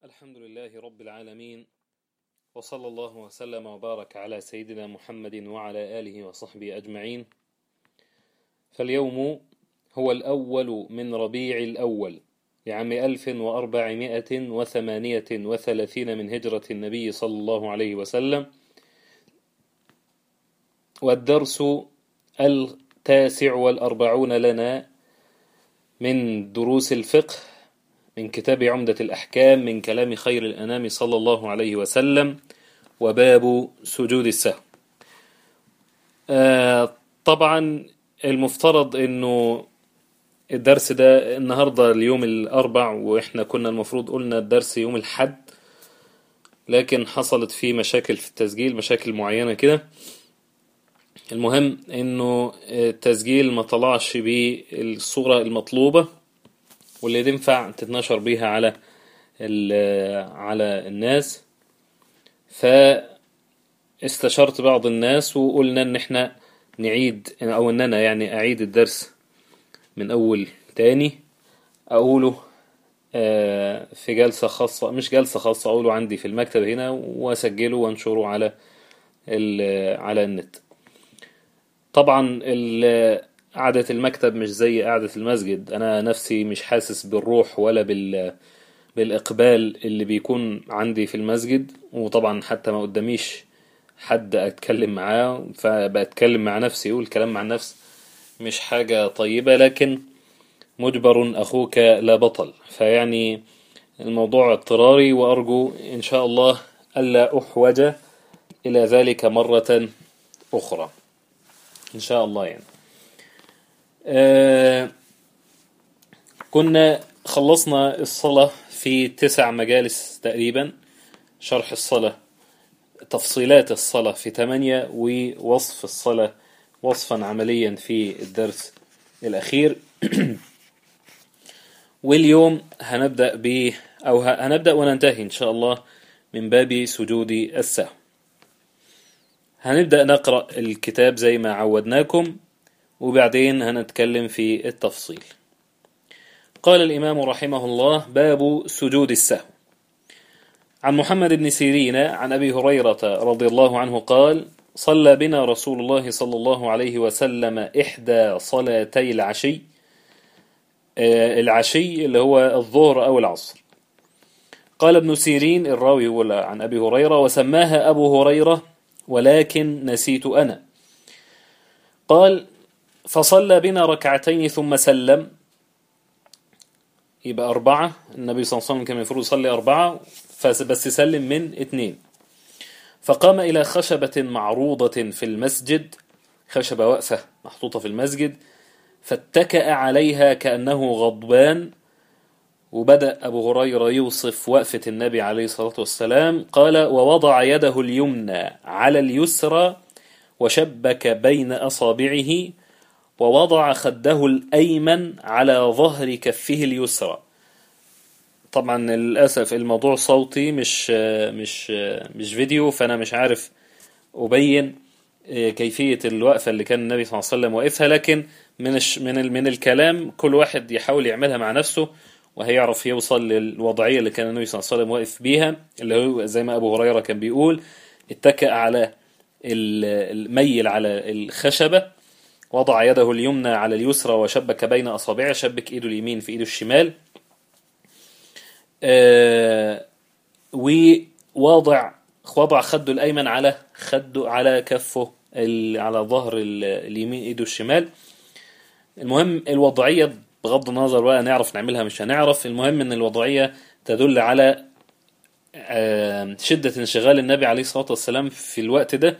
الحمد لله رب العالمين وصلى الله وسلم وبارك على سيدنا محمد وعلى آله وصحبه أجمعين فاليوم هو الأول من ربيع الأول لعام ألف وأربعمائة وثمانية وثلاثين من هجرة النبي صلى الله عليه وسلم والدرس التاسع والأربعون لنا من دروس الفقه من كتاب عمدة الأحكام من كلام خير الأنام صلى الله عليه وسلم وباب سجود السهو آه طبعا المفترض انه الدرس ده النهاردة اليوم الأربع وإحنا كنا المفروض قلنا الدرس يوم الحد لكن حصلت فيه مشاكل في التسجيل مشاكل معينة كده المهم انه التسجيل ما طلعش بالصورة المطلوبة واللي تنفع تتنشر بيها على على الناس فاستشرت بعض الناس وقلنا ان احنا نعيد او ان انا يعني اعيد الدرس من اول تاني اقوله في جلسة خاصة مش جلسة خاصة اقوله عندي في المكتب هنا واسجله وانشره على على النت طبعا قعدة المكتب مش زي قعدة المسجد أنا نفسي مش حاسس بالروح ولا بال بالإقبال اللي بيكون عندي في المسجد وطبعا حتى ما قداميش حد أتكلم معاه فبأتكلم مع نفسي والكلام مع النفس مش حاجة طيبة لكن مجبر أخوك لا بطل فيعني الموضوع اضطراري وأرجو إن شاء الله ألا أحوج إلى ذلك مرة أخرى إن شاء الله يعني آه كنا خلصنا الصلاة في تسع مجالس تقريبا شرح الصلاة تفصيلات الصلاة في ثمانية ووصف الصلاة وصفا عمليا في الدرس الأخير واليوم هنبدأ ب أو هنبدأ وننتهي إن شاء الله من باب سجود السهو هنبدأ نقرأ الكتاب زي ما عودناكم وبعدين هنتكلم في التفصيل قال الإمام رحمه الله باب سجود السهو عن محمد بن سيرين عن أبي هريرة رضي الله عنه قال صلى بنا رسول الله صلى الله عليه وسلم إحدى صلاتي العشي العشي اللي هو الظهر أو العصر قال ابن سيرين الراوي عن أبي هريرة وسماها أبو هريرة ولكن نسيت أنا قال فصلى بنا ركعتين ثم سلم يبقى أربعة النبي صلى الله عليه وسلم كان المفروض يصلي أربعة بس يسلم من اثنين فقام إلى خشبة معروضة في المسجد خشبة وقفة محطوطة في المسجد فاتكأ عليها كأنه غضبان وبدأ أبو هريرة يوصف وقفة النبي عليه الصلاة والسلام قال ووضع يده اليمنى على اليسرى وشبك بين أصابعه ووضع خده الأيمن على ظهر كفه اليسرى طبعا للأسف الموضوع صوتي مش مش مش فيديو فأنا مش عارف أبين كيفية الوقفة اللي كان النبي صلى الله عليه وسلم واقفها لكن من من من الكلام كل واحد يحاول يعملها مع نفسه وهيعرف يوصل للوضعية اللي كان النبي صلى الله عليه وسلم واقف بيها اللي هو زي ما أبو هريرة كان بيقول اتكأ على الميل على الخشبة وضع يده اليمنى على اليسرى وشبك بين أصابعه شبك إيده اليمين في إيده الشمال آه ووضع وضع خده الأيمن على خده على كفه على ظهر اليمين إيده الشمال المهم الوضعية بغض النظر بقى نعرف نعملها مش هنعرف المهم ان الوضعية تدل على آه شدة انشغال النبي عليه الصلاة والسلام في الوقت ده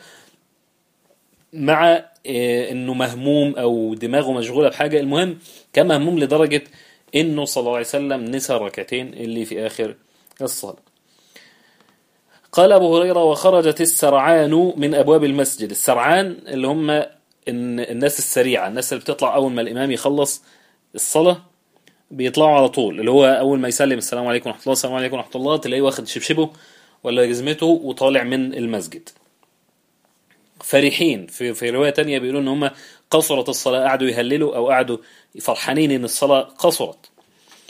مع انه مهموم او دماغه مشغولة بحاجة المهم كان مهموم لدرجة انه صلى الله عليه وسلم نسى الركعتين اللي في اخر الصلاة قال ابو هريرة وخرجت السرعان من ابواب المسجد السرعان اللي هم الناس السريعة الناس اللي بتطلع اول ما الامام يخلص الصلاة بيطلعوا على طول اللي هو اول ما يسلم السلام عليكم ورحمة الله السلام عليكم ورحمة الله تلاقيه واخد شبشبه ولا جزمته وطالع من المسجد فرحين في في روايه تانية بيقولوا ان هم قصرت الصلاه قعدوا يهللوا او قعدوا فرحانين ان الصلاه قصرت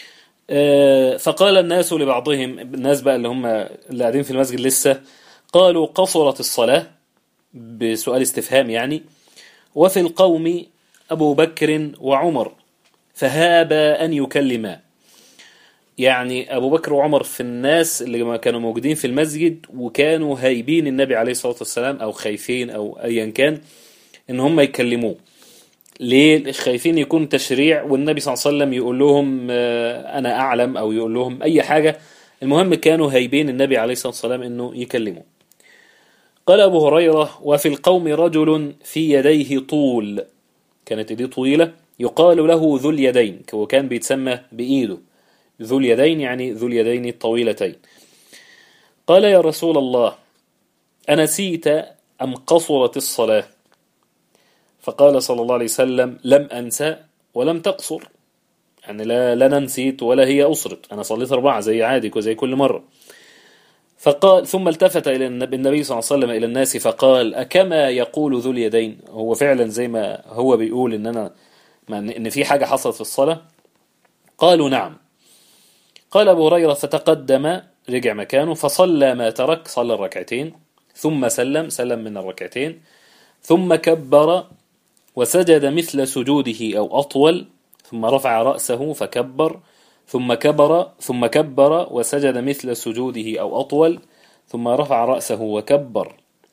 آه، فقال الناس لبعضهم الناس بقى اللي هم اللي قاعدين في المسجد لسه قالوا قصرت الصلاة بسؤال استفهام يعني وفي القوم أبو بكر وعمر فهابا أن يكلما يعني أبو بكر وعمر في الناس اللي ما كانوا موجودين في المسجد وكانوا هايبين النبي عليه الصلاة والسلام أو خايفين أو أيا كان إن هم يكلموه ليه خايفين يكون تشريع والنبي صلى الله عليه وسلم يقول لهم آه، أنا أعلم أو يقول لهم أي حاجة المهم كانوا هايبين النبي عليه الصلاة والسلام إنه يكلموا قال أبو هريرة وفي القوم رجل في يديه طول كانت يديه طويلة يقال له ذو اليدين وكان بيتسمى بإيده ذو اليدين يعني ذو اليدين الطويلتين قال يا رسول الله أنسيت أم قصرت الصلاة فقال صلى الله عليه وسلم لم أنسى ولم تقصر يعني لا, لا أنا نسيت ولا هي أصرت أنا صليت أربعة زي عادك وزي كل مرة فقال ثم التفت إلى النبي صلى الله عليه وسلم إلى الناس فقال أكما يقول ذو اليدين هو فعلا زي ما هو بيقول إن أنا إن في حاجة حصلت في الصلاة قالوا نعم قال أبو هريرة فتقدم رجع مكانه فصلى ما ترك صلى الركعتين ثم سلم سلم من الركعتين ثم كبر وسجد مثل سجوده أو أطول ثم رفع رأسه فكبر ثم كبر ثم كبر وسجد مثل سجوده أو أطول ثم رفع رأسه وكبر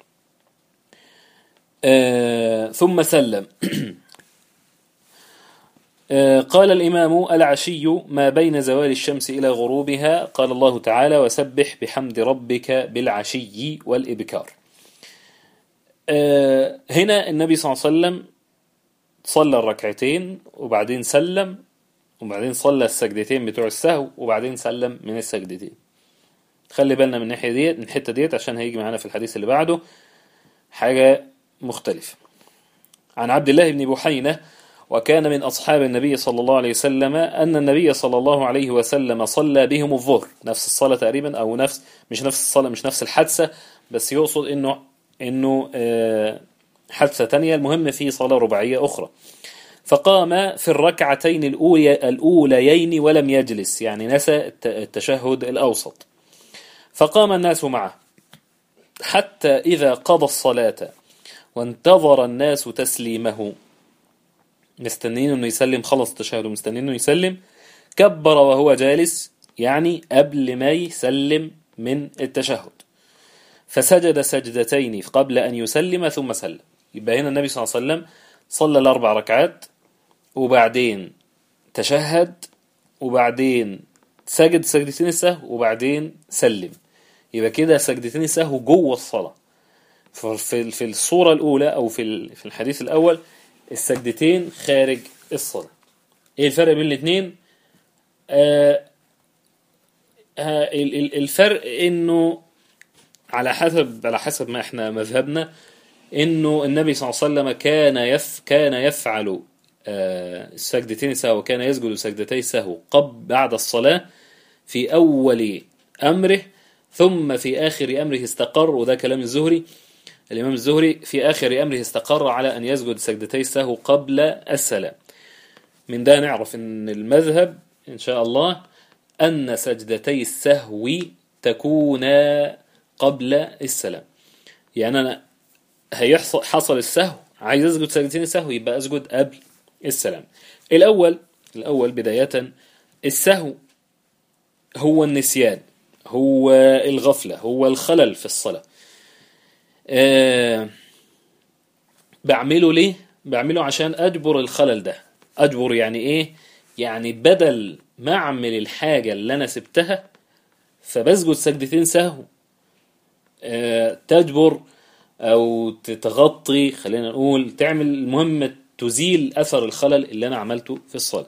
آه ثم سلم آه قال الإمام العشي ما بين زوال الشمس إلى غروبها قال الله تعالى وسبح بحمد ربك بالعشي والإبكار آه هنا النبي صلى الله عليه وسلم صلى الركعتين وبعدين سلم وبعدين صلى السجدتين بتوع السهو وبعدين سلم من السجدتين خلي بالنا من الناحية ديت من الحتة ديت عشان هيجي معانا في الحديث اللي بعده حاجة مختلفة عن عبد الله بن بحينة وكان من أصحاب النبي صلى الله عليه وسلم أن النبي صلى الله عليه وسلم صلى بهم الظهر نفس الصلاة تقريبا أو نفس مش نفس الصلاة مش نفس الحادثة بس يقصد إنه إنه آه حادثة تانية المهم في صلاة رباعية أخرى فقام في الركعتين الأوليين ولم يجلس يعني نسى التشهد الأوسط فقام الناس معه حتى إذا قضى الصلاة وانتظر الناس تسليمه مستنين انه يسلم خلص التشهد ومستنين انه يسلم كبر وهو جالس يعني قبل ما يسلم من التشهد فسجد سجدتين قبل أن يسلم ثم سلم يبقى هنا النبي صلى الله عليه وسلم صلى الأربع ركعات وبعدين تشهد وبعدين سجد سجدتين السهو وبعدين سلم يبقى كده سجدتين السهو جوه الصلاة في في الصورة الأولى أو في في الحديث الأول السجدتين خارج الصلاة إيه الفرق بين الاثنين؟ آه الفرق إنه على حسب على حسب ما احنا مذهبنا انه النبي صلى الله عليه وسلم كان يف كان يفعل السجدتين سهو كان يسجد سجدتي سهو قبل بعد الصلاة في أول أمره ثم في آخر أمره استقر وده كلام الزهري الإمام الزهري في آخر أمره استقر على أن يسجد سجدتي سهو قبل السلام من ده نعرف أن المذهب إن شاء الله أن سجدتي السهو تكونا قبل السلام يعني أنا هيحصل حصل السهو عايز أسجد سجدتين السهو يبقى أسجد قبل السلام الأول الأول بداية السهو هو النسيان هو الغفلة هو الخلل في الصلاة أه بعمله ليه؟ بعمله عشان أجبر الخلل ده أجبر يعني إيه؟ يعني بدل ما أعمل الحاجة اللي أنا سبتها فبسجد سجدتين سهو أه تجبر أو تغطي خلينا نقول تعمل المهم تزيل أثر الخلل اللي أنا عملته في الصلاة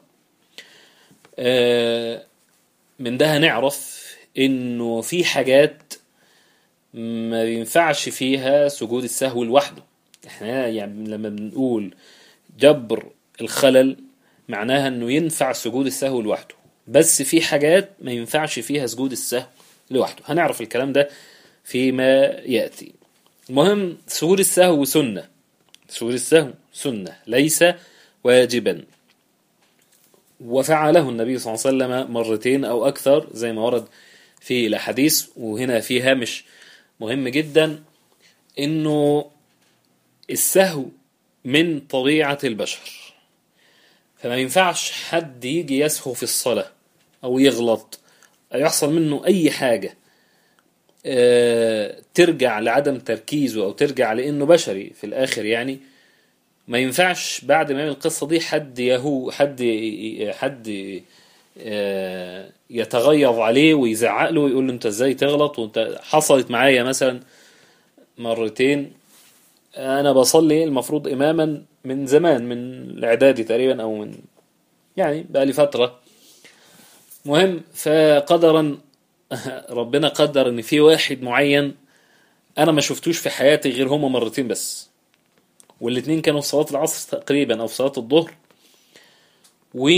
من ده هنعرف إنه في حاجات ما ينفعش فيها سجود السهو لوحده احنا يعني لما بنقول جبر الخلل معناها انه ينفع سجود السهو لوحده بس في حاجات ما ينفعش فيها سجود السهو لوحده هنعرف الكلام ده فيما يأتي المهم سجود السهو سنة سجود السهو سنة ليس واجبا وفعله النبي صلى الله عليه وسلم مرتين أو أكثر زي ما ورد في الأحاديث وهنا في هامش مهم جدا إنه السهو من طبيعة البشر فما ينفعش حد يجي يسهو في الصلاة أو يغلط أو يحصل منه أي حاجة آه، ترجع لعدم تركيزه أو ترجع لأنه بشري في الآخر يعني ما ينفعش بعد ما يعمل القصة دي حد يهو حد حد آه، يتغيظ عليه ويزعق له ويقول له انت ازاي تغلط وانت حصلت معايا مثلا مرتين انا بصلي المفروض اماما من زمان من الاعدادي تقريبا او من يعني بقالي فترة مهم فقدرا ربنا قدر ان في واحد معين انا ما شفتوش في حياتي غير هما مرتين بس والاتنين كانوا في صلاة العصر تقريبا او في صلاة الظهر و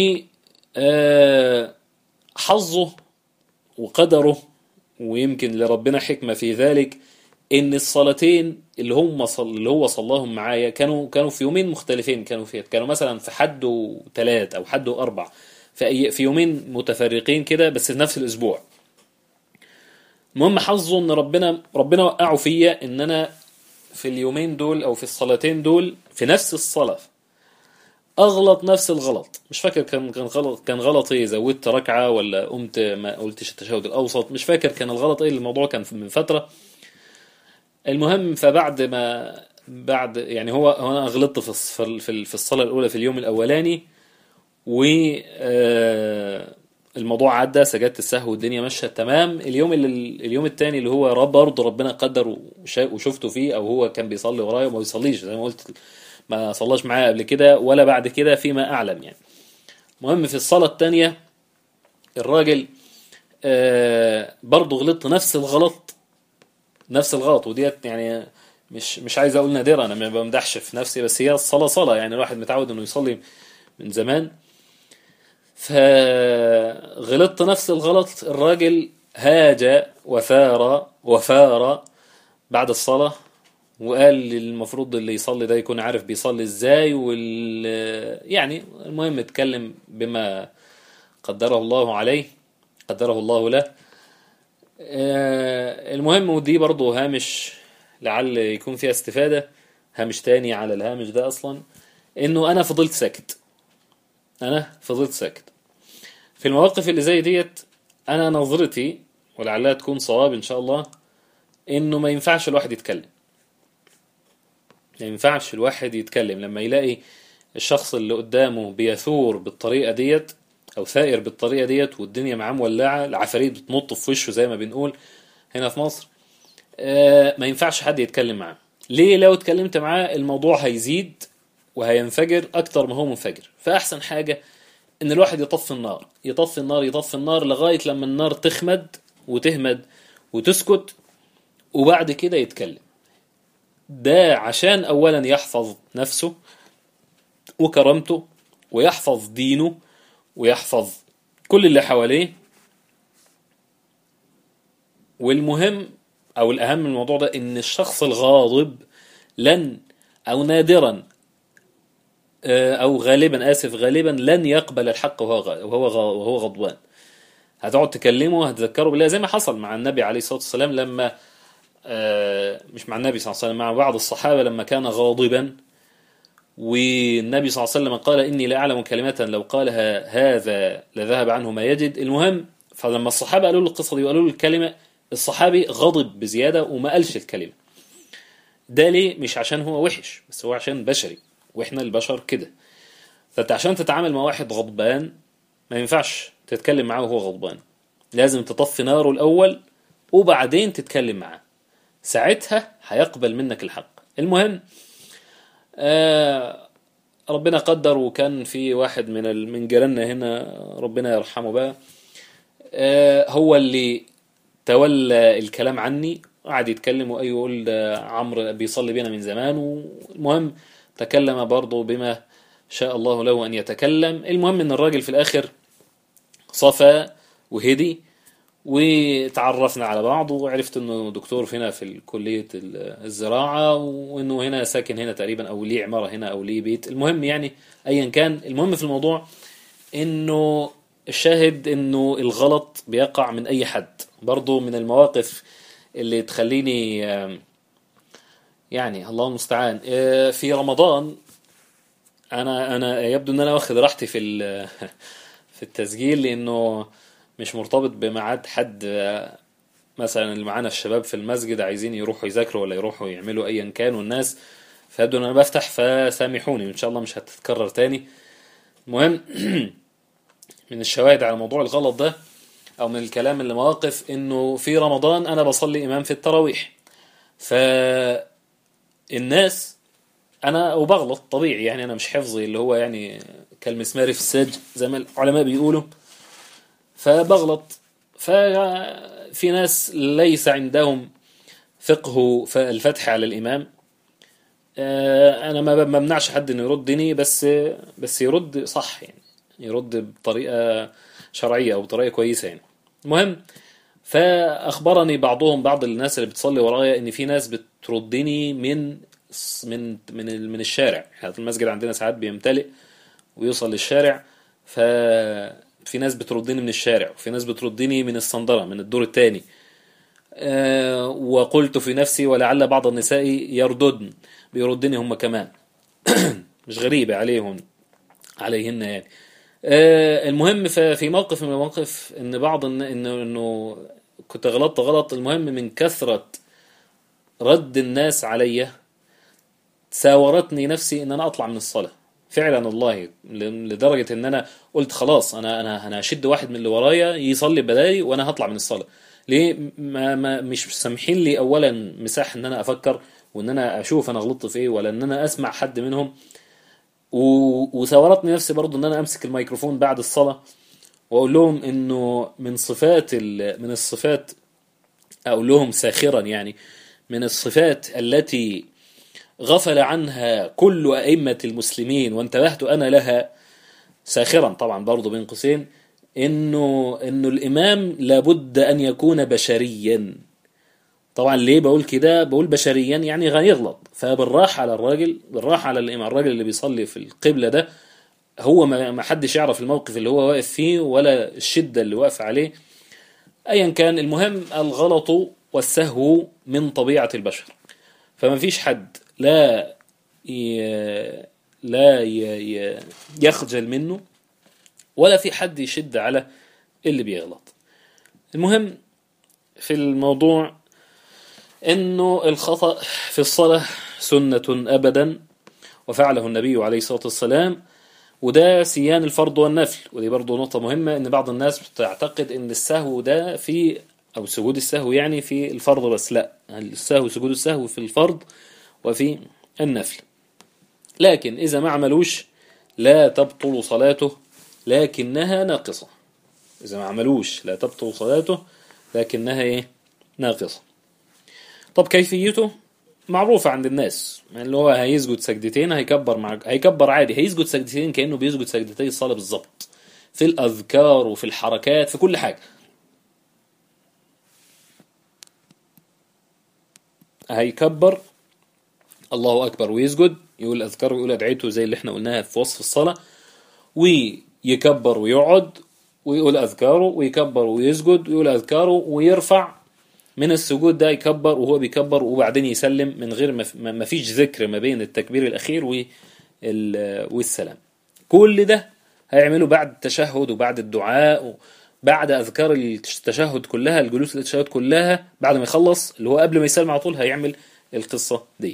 آه، حظه وقدره ويمكن لربنا حكمة في ذلك ان الصلاتين اللي هم صل... اللي هو صلاهم معايا كانوا كانوا في يومين مختلفين كانوا في كانوا مثلا في حد وثلاث او حد واربع في أي... في يومين متفرقين كده بس في نفس الاسبوع المهم حظه ان ربنا ربنا وقعه فيا ان انا في اليومين دول او في الصلاتين دول في نفس الصلاه اغلط نفس الغلط مش فاكر كان كان غلط كان غلط ايه زودت ركعه ولا قمت ما قلتش التشهد الاوسط مش فاكر كان الغلط ايه الموضوع كان من فتره المهم فبعد ما بعد يعني هو هو انا غلطت في الص- في ال- في ال- في الصلاه الاولى في اليوم الاولاني و آه، الموضوع عدى سجدت السهو والدنيا ماشيه تمام اليوم اللي اليوم الثاني اللي هو رب برضه ربنا قدر وشا- وشفته فيه او هو كان بيصلي ورايا وما بيصليش زي ما قلت ما صلاش معايا قبل كده ولا بعد كده فيما اعلم يعني المهم في الصلاه الثانيه الراجل آه، برضه غلطت نفس الغلط نفس الغلط وديت يعني مش مش عايز اقول نادرة انا ما بمدحش في نفسي بس هي الصلاة صلاة يعني الواحد متعود انه يصلي من زمان فغلطت نفس الغلط الراجل هاج وثار وفار بعد الصلاة وقال المفروض اللي يصلي ده يكون عارف بيصلي ازاي وال يعني المهم اتكلم بما قدره الله عليه قدره الله له آه، المهم ودي برضو هامش لعل يكون فيها استفادة هامش تاني على الهامش ده أصلا إنه أنا فضلت ساكت أنا فضلت ساكت في المواقف اللي زي ديت أنا نظرتي ولعلها تكون صواب إن شاء الله إنه ما ينفعش الواحد يتكلم ما ينفعش الواحد يتكلم لما يلاقي الشخص اللي قدامه بيثور بالطريقة ديت أو ثائر بالطريقة ديت والدنيا معاه مولعة العفاريت بتنط في وشه زي ما بنقول هنا في مصر آه، ما ينفعش حد يتكلم معاه ليه لو اتكلمت معاه الموضوع هيزيد وهينفجر أكتر ما هو منفجر فأحسن حاجة إن الواحد يطفي النار يطفي النار يطفي النار لغاية لما النار تخمد وتهمد وتسكت وبعد كده يتكلم ده عشان أولا يحفظ نفسه وكرامته ويحفظ دينه ويحفظ كل اللي حواليه والمهم او الاهم من الموضوع ده ان الشخص الغاضب لن او نادرا آه، او غالبا اسف غالبا لن يقبل الحق وهو غ- وهو غ- وهو غضبان هتقعد تكلمه هتذكره بالله زي ما حصل مع النبي عليه الصلاه والسلام لما آه، مش مع النبي صلى الله عليه وسلم مع بعض الصحابه لما كان غاضبا والنبي صلى الله عليه وسلم قال إني لا أعلم كلمة لو قالها هذا لذهب عنه ما يجد المهم فلما الصحابة قالوا له القصة دي وقالوا له الكلمة الصحابي غضب بزيادة وما قالش الكلمة ده ليه مش عشان هو وحش بس هو عشان بشري واحنا البشر كده فانت عشان تتعامل مع واحد غضبان ما ينفعش تتكلم معاه وهو غضبان لازم تطفي ناره الأول وبعدين تتكلم معاه ساعتها هيقبل منك الحق المهم آه ربنا قدر وكان في واحد من ال- من جيراننا هنا ربنا يرحمه بقى آه هو اللي تولى الكلام عني قعد يتكلم واي يقول ده عمرو بيصلي بينا من زمان والمهم تكلم برضه بما شاء الله له ان يتكلم المهم ان الراجل في الاخر صفى وهدي وتعرفنا على بعض وعرفت انه دكتور هنا في كلية الزراعة وانه هنا ساكن هنا تقريبا او ليه عمارة هنا او ليه بيت المهم يعني ايا كان المهم في الموضوع انه الشاهد انه الغلط بيقع من اي حد برضو من المواقف اللي تخليني آم، يعني الله المستعان آه، في رمضان انا انا يبدو ان انا واخد راحتي في ال- في التسجيل لانه مش مرتبط بميعاد حد آه، مثلا اللي معانا الشباب في المسجد عايزين يروحوا يذاكروا ولا يروحوا يعملوا ايا كان والناس فيبدو ان انا بفتح فسامحوني ان شاء الله مش هتتكرر تاني المهم من الشواهد على موضوع الغلط ده او من الكلام اللي مواقف انه في رمضان انا بصلي امام في التراويح فالناس انا وبغلط طبيعي يعني انا مش حفظي اللي هو يعني كالمسمار في السج زي ما العلماء بيقولوا فبغلط ففي ناس ليس عندهم فقه الفتح على الامام آه، انا ما بمنعش حد انه يردني بس بس يرد صح يعني يرد بطريقه شرعيه او بطريقه كويسه يعني المهم فاخبرني بعضهم بعض الناس اللي بتصلي ورايا ان في ناس بتردني من من من ال- من الشارع احنا في المسجد عندنا ساعات بيمتلئ ويوصل للشارع ففي ناس بتردني من الشارع وفي ناس بتردني من الصندرة من الدور الثاني آه، وقلت في نفسي ولعل بعض النساء يرددن بيردني هم كمان مش غريبة عليهم عليهن يعني آه، المهم ف- في موقف من المواقف ان بعض الن- انه انه كنت غلطت غلط المهم من كثرة رد الناس عليا ساورتني نفسي ان انا اطلع من الصلاة فعلا والله ل- لدرجة ان انا قلت خلاص انا انا انا هشد واحد من اللي ورايا يصلي بدالي وانا هطلع من الصلاة ليه ما ما مش سامحين لي اولا مساحة ان انا افكر وان انا اشوف انا غلطت في ايه ولا ان انا اسمع حد منهم و- وثورتني نفسي برضو ان انا امسك الميكروفون بعد الصلاة واقول لهم انه من صفات ال- من الصفات اقول لهم ساخرا يعني من الصفات التي غفل عنها كل ائمة المسلمين وانتبهت انا لها ساخرا طبعا برضو بين قوسين انه انه الامام لابد ان يكون بشريا طبعا ليه بقول كده بقول بشريا يعني غيغلط فبالراحة على الراجل بالراحة على الإمام الراجل اللي بيصلي في القبلة ده هو ما ما حدش يعرف الموقف اللي هو واقف فيه ولا الشدة اللي واقف عليه أيا كان المهم الغلط والسهو من طبيعة البشر فما فيش حد لا ي... لا ي... ي... يخجل منه ولا في حد يشد على اللي بيغلط المهم في الموضوع انه الخطأ في الصلاة سنة ابدا وفعله النبي عليه الصلاة والسلام وده سيان الفرض والنفل ودي برضو نقطة مهمة ان بعض الناس بتعتقد ان السهو ده في او سجود السهو يعني في الفرض بس لا السهو سجود السهو في الفرض وفي النفل لكن اذا ما عملوش لا تبطل صلاته لكنها ناقصة اذا ما عملوش لا تبطل صلاته لكنها ايه ناقصة طب كيفيته معروفة عند الناس يعني اللي هو هيسجد سجدتين هيكبر مع هيكبر عادي هيسجد سجدتين كأنه بيسجد سجدتي الصلاة بالظبط في الأذكار وفي الحركات في كل حاجة هيكبر الله أكبر ويسجد يقول أذكار ويقول أدعيته زي اللي احنا قلناها في وصف الصلاة ويكبر ويقعد ويقول أذكاره ويكبر ويسجد ويقول أذكاره ويرفع من السجود ده يكبر وهو بيكبر وبعدين يسلم من غير ما ما فيش ذكر ما بين التكبير الأخير وال- والسلام كل ده هيعمله بعد التشهد وبعد الدعاء وبعد أذكار التشهد كلها الجلوس للتشهد كلها بعد ما يخلص اللي هو قبل ما يسلم على طول هيعمل القصة دي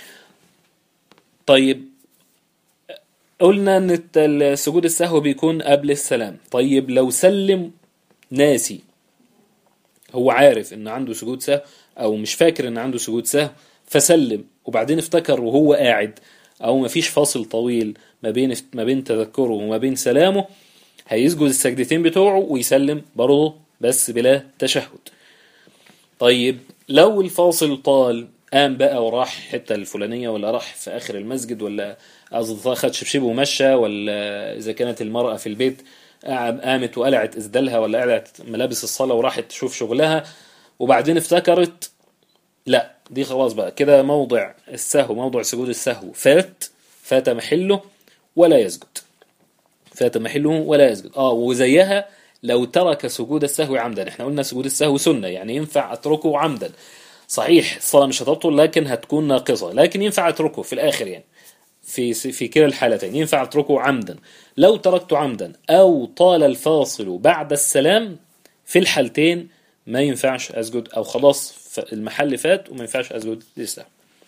طيب قلنا ان الت- السجود السهو بيكون قبل السلام طيب لو سلم ناسي هو عارف ان عنده سجود سهو او مش فاكر ان عنده سجود سهو فسلم وبعدين افتكر وهو قاعد او مفيش فاصل طويل ما بين ما بين تذكره وما بين سلامه هيسجد السجدتين بتوعه ويسلم برضه بس بلا تشهد طيب لو الفاصل طال قام بقى وراح الحته الفلانيه ولا راح في اخر المسجد ولا قصدي خد شبشبه ومشى ولا اذا كانت المراه في البيت قام- قامت وقلعت اسدالها ولا قلعت ملابس الصلاه وراحت تشوف شغلها وبعدين افتكرت لا دي خلاص بقى كده موضع السهو موضع سجود السهو فات فات محله ولا يسجد فات محله ولا يسجد اه وزيها لو ترك سجود السهو عمدا احنا قلنا سجود السهو سنة يعني ينفع اتركه عمدا صحيح الصلاة مش هتبطل لكن هتكون ناقصة لكن ينفع اتركه في الاخر يعني في في كلا الحالتين ينفع اتركه عمدا لو تركته عمدا او طال الفاصل بعد السلام في الحالتين ما ينفعش اسجد او خلاص ف- المحل فات وما ينفعش اسجد للسهو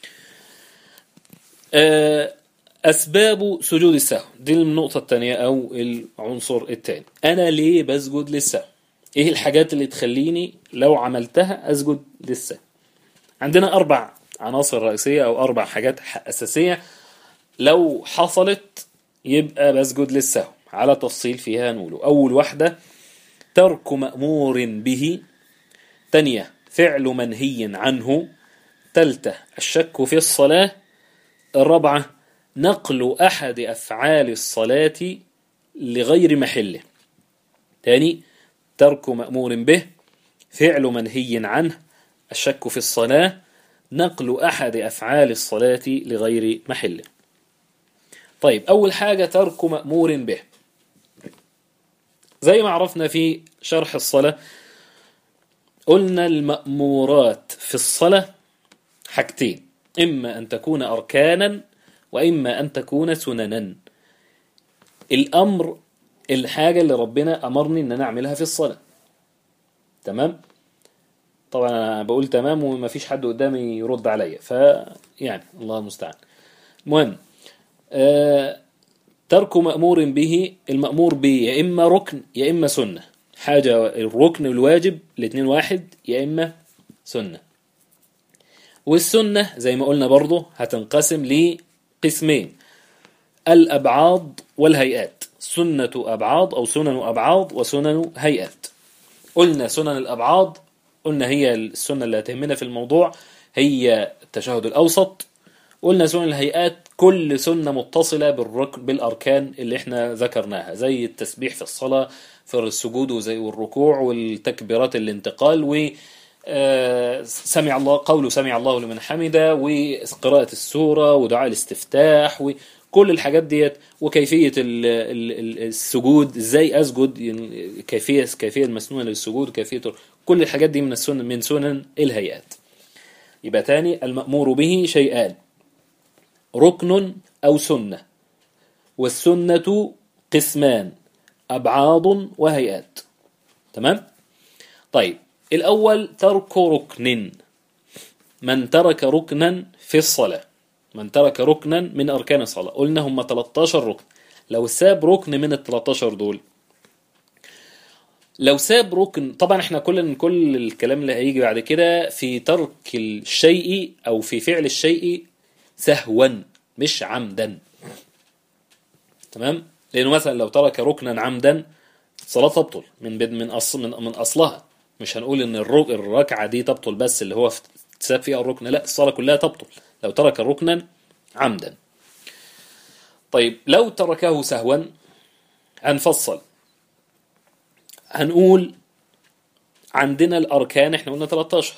آه، أسباب سجود السهو دي النقطة الثانية أو العنصر الثاني أنا ليه بسجد للسهو إيه الحاجات اللي تخليني لو عملتها أسجد للسهو عندنا أربع عناصر رئيسية أو أربع حاجات ح- أساسية لو حصلت يبقى بسجد للسهو على تفصيل فيها نقوله أول واحدة ترك مأمور به تانية فعل منهي عنه تالتة الشك في الصلاة الرابعة نقل أحد أفعال الصلاة لغير محله تاني ترك مأمور به فعل منهي عنه الشك في الصلاة نقل أحد أفعال الصلاة لغير محله طيب أول حاجة ترك مأمور به زي ما عرفنا في شرح الصلاة قلنا المأمورات في الصلاة حاجتين إما أن تكون أركانا وإما أن تكون سننا الأمر الحاجة اللي ربنا أمرني أن أنا أعملها في الصلاة تمام طبعا أنا بقول تمام وما فيش حد قدامي يرد عليا فيعني الله المستعان المهم آه ترك مأمور به المأمور به يا إما ركن يا إما سنة حاجة الركن والواجب الاثنين واحد يا إما سنة والسنة زي ما قلنا برضه هتنقسم لقسمين الأبعاض والهيئات سنة أبعاض أو سنن أبعاض وسنن هيئات قلنا سنن الأبعاض قلنا هي السنة اللي هتهمنا في الموضوع هي التشهد الأوسط قلنا سنن الهيئات كل سنة متصلة بالركن بالأركان اللي احنا ذكرناها زي التسبيح في الصلاة في السجود وزي والركوع والتكبيرات الانتقال و آه، سمع الله قول سمع الله لمن حمده وقراءة السورة ودعاء الاستفتاح وكل الحاجات ديت وكيفية ال- ال- ال- السجود ازاي اسجد يعني كيفية كيفية المسنونة للسجود كيفية كل الحاجات دي من السنن من سنن الهيئات يبقى تاني المأمور به شيئان ركن أو سنة والسنة قسمان أبعاض وهيئات تمام طيب الأول ترك ركن من ترك ركنا في الصلاة من ترك ركنا من أركان الصلاة قلنا هم 13 ركن لو ساب ركن من ال 13 دول لو ساب ركن طبعا احنا كل كل الكلام اللي هيجي بعد كده في ترك الشيء او في فعل الشيء سهوا مش عمدا تمام لانه مثلا لو ترك ركنا عمدا الصلاه تبطل من بد من أصل من, من اصلها مش هنقول ان الرك- الركعه دي تبطل بس اللي هو ساب فيها الركن لا الصلاه كلها تبطل لو ترك ركنا عمدا طيب لو تركه سهوا هنفصل هنقول عندنا الأركان احنا قلنا 13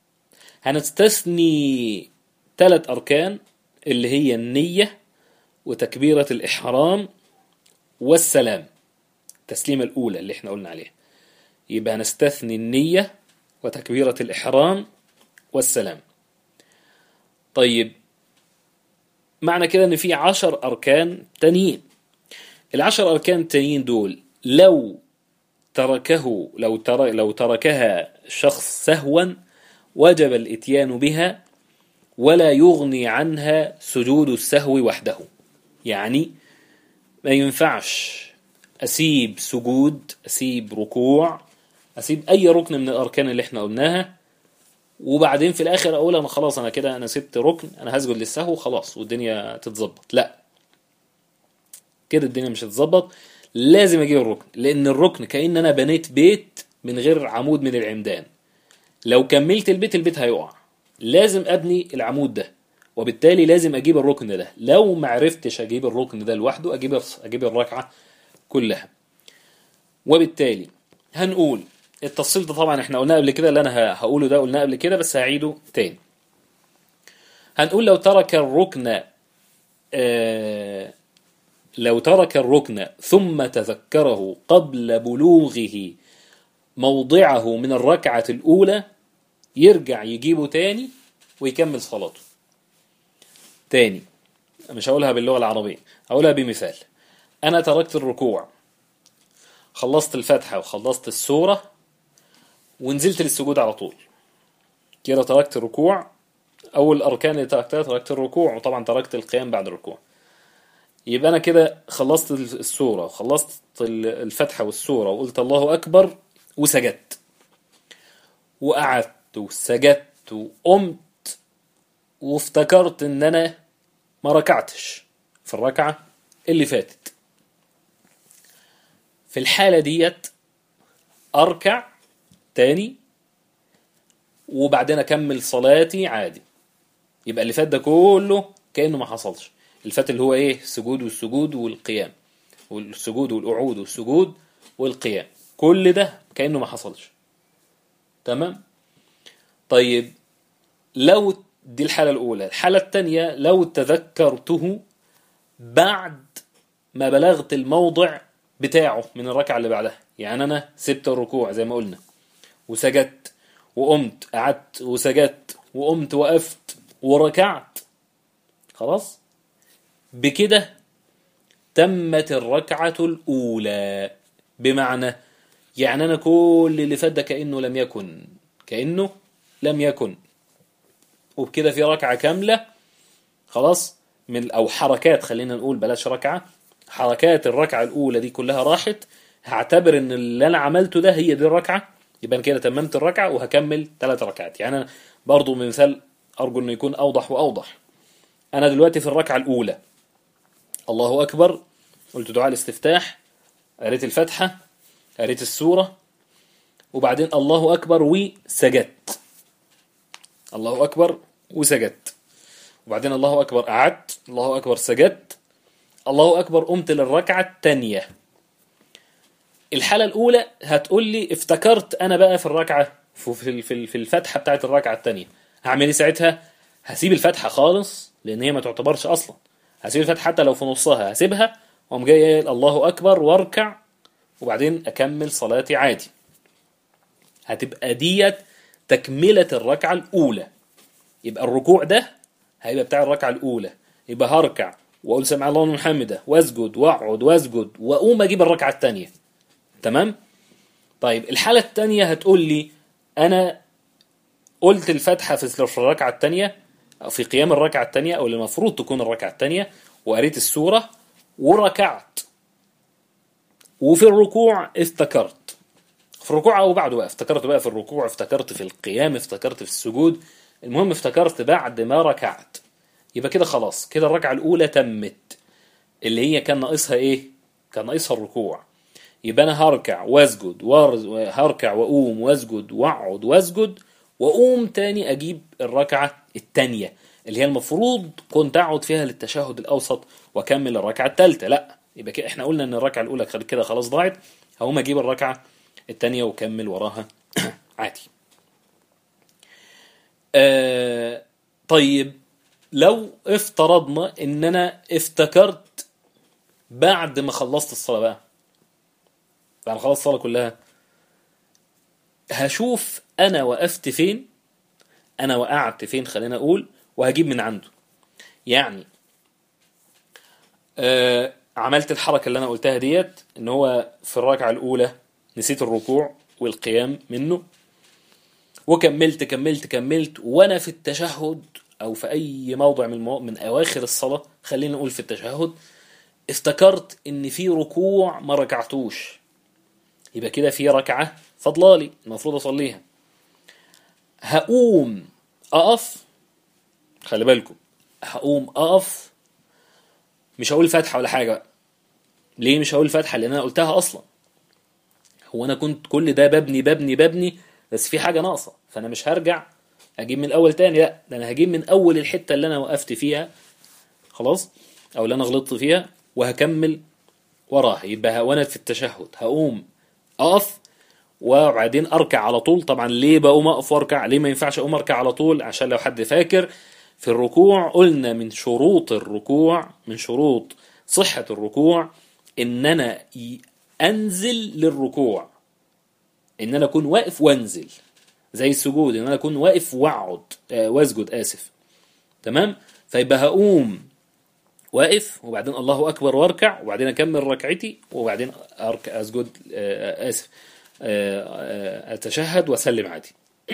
هنستثني ثلاث أركان اللي هي النية وتكبيرة الإحرام والسلام التسليمة الأولى اللي احنا قلنا عليها يبقى هنستثني النية وتكبيرة الإحرام والسلام طيب معنى كده ان في عشر أركان تانيين العشر أركان التانيين دول لو تركه لو ترك لو تركها شخص سهوا وجب الاتيان بها ولا يغني عنها سجود السهو وحده يعني ما ينفعش اسيب سجود اسيب ركوع اسيب اي ركن من الاركان اللي احنا قلناها وبعدين في الاخر اقول انا خلاص انا كده انا سبت ركن انا هسجد للسهو خلاص والدنيا تتظبط لا كده الدنيا مش هتظبط لازم اجيب الركن لان الركن كأن انا بنيت بيت من غير عمود من العمدان لو كملت البيت البيت هيقع لازم ابني العمود ده وبالتالي لازم اجيب الركن ده لو ما عرفتش اجيب الركن ده لوحده اجيب اجيب الركعه كلها وبالتالي هنقول التفصيل ده طبعا احنا قلناه قبل كده اللي انا ه- هقوله ده قلناه قبل كده بس هعيده تاني هنقول لو ترك الركن آه لو ترك الركن ثم تذكره قبل بلوغه موضعه من الركعة الأولى يرجع يجيبه تاني ويكمل صلاته تاني مش هقولها باللغة العربية هقولها بمثال أنا تركت الركوع خلصت الفاتحة وخلصت السورة ونزلت للسجود على طول كده تركت الركوع أول أركان اللي تركتها تركت الركوع وطبعا تركت القيام بعد الركوع يبقى أنا كده خلصت السورة وخلصت الفتحة والسورة وقلت الله أكبر وسجدت وقعدت وسجدت وقمت وافتكرت إن أنا ما ركعتش في الركعة اللي فاتت في الحالة ديت أركع تاني وبعدين أكمل صلاتي عادي يبقى اللي فات ده كله كأنه ما حصلش اللي فات اللي هو إيه السجود والسجود والقيام والسجود والقعود والسجود والقيام كل ده كأنه ما حصلش تمام طيب لو دي الحالة الأولى الحالة الثانية لو تذكرته بعد ما بلغت الموضع بتاعه من الركعة اللي بعدها يعني أنا سبت الركوع زي ما قلنا وسجدت وقمت قعدت وسجدت وقمت وقفت وركعت خلاص بكده تمت الركعة الأولى بمعنى يعني أنا كل اللي فات ده كأنه لم يكن كأنه لم يكن وبكده في ركعة كاملة خلاص من أو حركات خلينا نقول بلاش ركعة حركات الركعة الأولى دي كلها راحت هعتبر إن اللي أنا عملته ده هي دي الركعة يبقى أنا كده تممت الركعة وهكمل ثلاث ركعات يعني أنا برضو مثال أرجو إنه يكون أوضح وأوضح أنا دلوقتي في الركعة الأولى الله أكبر قلت دعاء الاستفتاح قريت الفاتحة قريت السورة وبعدين الله أكبر وسجدت الله أكبر وسجدت وبعدين الله أكبر قعدت الله أكبر سجدت الله أكبر قمت للركعة الثانية الحالة الأولى هتقول لي افتكرت أنا بقى في الركعة في في الفتحة بتاعت الركعة الثانية هعمل إيه ساعتها؟ هسيب الفتحة خالص لأن هي ما تعتبرش أصلا هسيب الفتحة حتى لو في نصها هسيبها وأقوم جاي الله أكبر واركع وبعدين أكمل صلاتي عادي هتبقى ديت تكملة الركعة الأولى يبقى الركوع ده هيبقى بتاع الركعة الأولى يبقى هركع وأقول سمع الله لمن حمده وأسجد وأقعد وأسجد وأقوم أجيب الركعة الثانية تمام؟ طيب الحالة الثانية هتقول لي أنا قلت الفاتحة في الركعة الثانية أو في قيام الركعة الثانية أو اللي المفروض تكون الركعة الثانية وقريت السورة وركعت وفي الركوع افتكرت في الركوع او بعده بقى افتكرت بقى في الركوع افتكرت في القيام افتكرت في السجود المهم افتكرت بعد ما ركعت يبقى كده خلاص كده الركعة الأولى تمت اللي هي كان ناقصها ايه كان ناقصها الركوع يبقى انا هركع واسجد هركع واقوم واسجد واقعد واسجد واقوم تاني اجيب الركعة التانية اللي هي المفروض كنت اقعد فيها للتشهد الاوسط واكمل الركعة الثالثة لا يبقى كده احنا قلنا ان الركعة الاولى كده خلاص ضاعت هقوم اجيب الركعة التانية وكمل وراها عادي آه طيب لو افترضنا ان انا افتكرت بعد ما خلصت الصلاة بقى بعد ما خلصت الصلاة كلها هشوف انا وقفت فين انا وقعت فين خلينا اقول وهجيب من عنده يعني آه عملت الحركة اللي انا قلتها ديت ان هو في الركعة الاولى نسيت الركوع والقيام منه وكملت كملت كملت وانا في التشهد او في اي موضع من المو... من اواخر الصلاه خلينا نقول في التشهد افتكرت ان في ركوع ما ركعتوش يبقى كده في ركعه فضلالي المفروض اصليها هقوم اقف خلي بالكم هقوم اقف مش هقول فاتحه ولا حاجه بقى ليه مش هقول فاتحه لان انا قلتها اصلا هو انا كنت كل ده ببني ببني ببني بس في حاجه ناقصه فانا مش هرجع اجيب من الاول تاني لا ده انا هجيب من اول الحته اللي انا وقفت فيها خلاص او اللي انا غلطت فيها وهكمل وراها يبقى وانا في التشهد هقوم اقف وبعدين اركع على طول طبعا ليه بقوم اقف واركع ليه ما ينفعش اقوم اركع على طول عشان لو حد فاكر في الركوع قلنا من شروط الركوع من شروط صحة الركوع ان انا ي- انزل للركوع ان انا اكون واقف وانزل زي السجود ان انا اكون واقف واقعد آه واسجد اسف تمام فيبقى هقوم واقف وبعدين الله اكبر واركع وبعدين اكمل ركعتي وبعدين اركع اسجد آه، اسف آه، آه، اتشهد واسلم عادي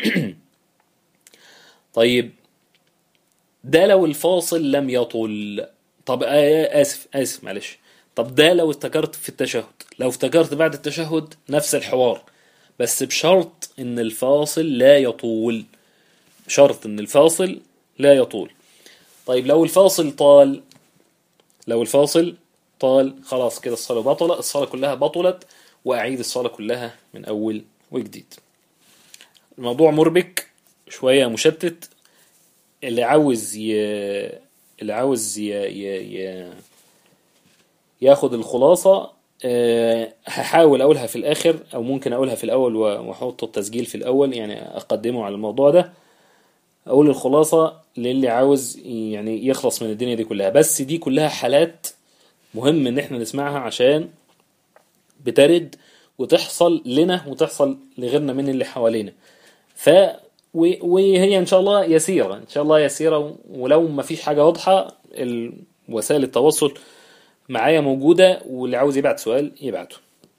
طيب ده لو الفاصل لم يطل طب آه، اسف اسف معلش طب ده لو افتكرت في التشهد لو افتكرت بعد التشهد نفس الحوار بس بشرط ان الفاصل لا يطول شرط ان الفاصل لا يطول طيب لو الفاصل طال لو الفاصل طال خلاص كده الصلاة بطلت الصلاة كلها بطلت وأعيد الصلاة كلها من أول وجديد الموضوع مربك شوية مشتت اللي عاوز ي... اللي عاوز ي... ي... ي... ياخد الخلاصة أه هحاول أقولها في الآخر أو ممكن أقولها في الأول و- وأحط التسجيل في الأول يعني أقدمه على الموضوع ده اقول الخلاصة للي عاوز يعني يخلص من الدنيا دي كلها بس دي كلها حالات مهم ان احنا نسمعها عشان بترد وتحصل لنا وتحصل لغيرنا من اللي حوالينا ف و- وهي ان شاء الله يسيرة ان شاء الله يسيرة ولو ما فيش حاجة واضحة ال- وسائل التواصل معايا موجودة واللي عاوز يبعت سؤال يبعته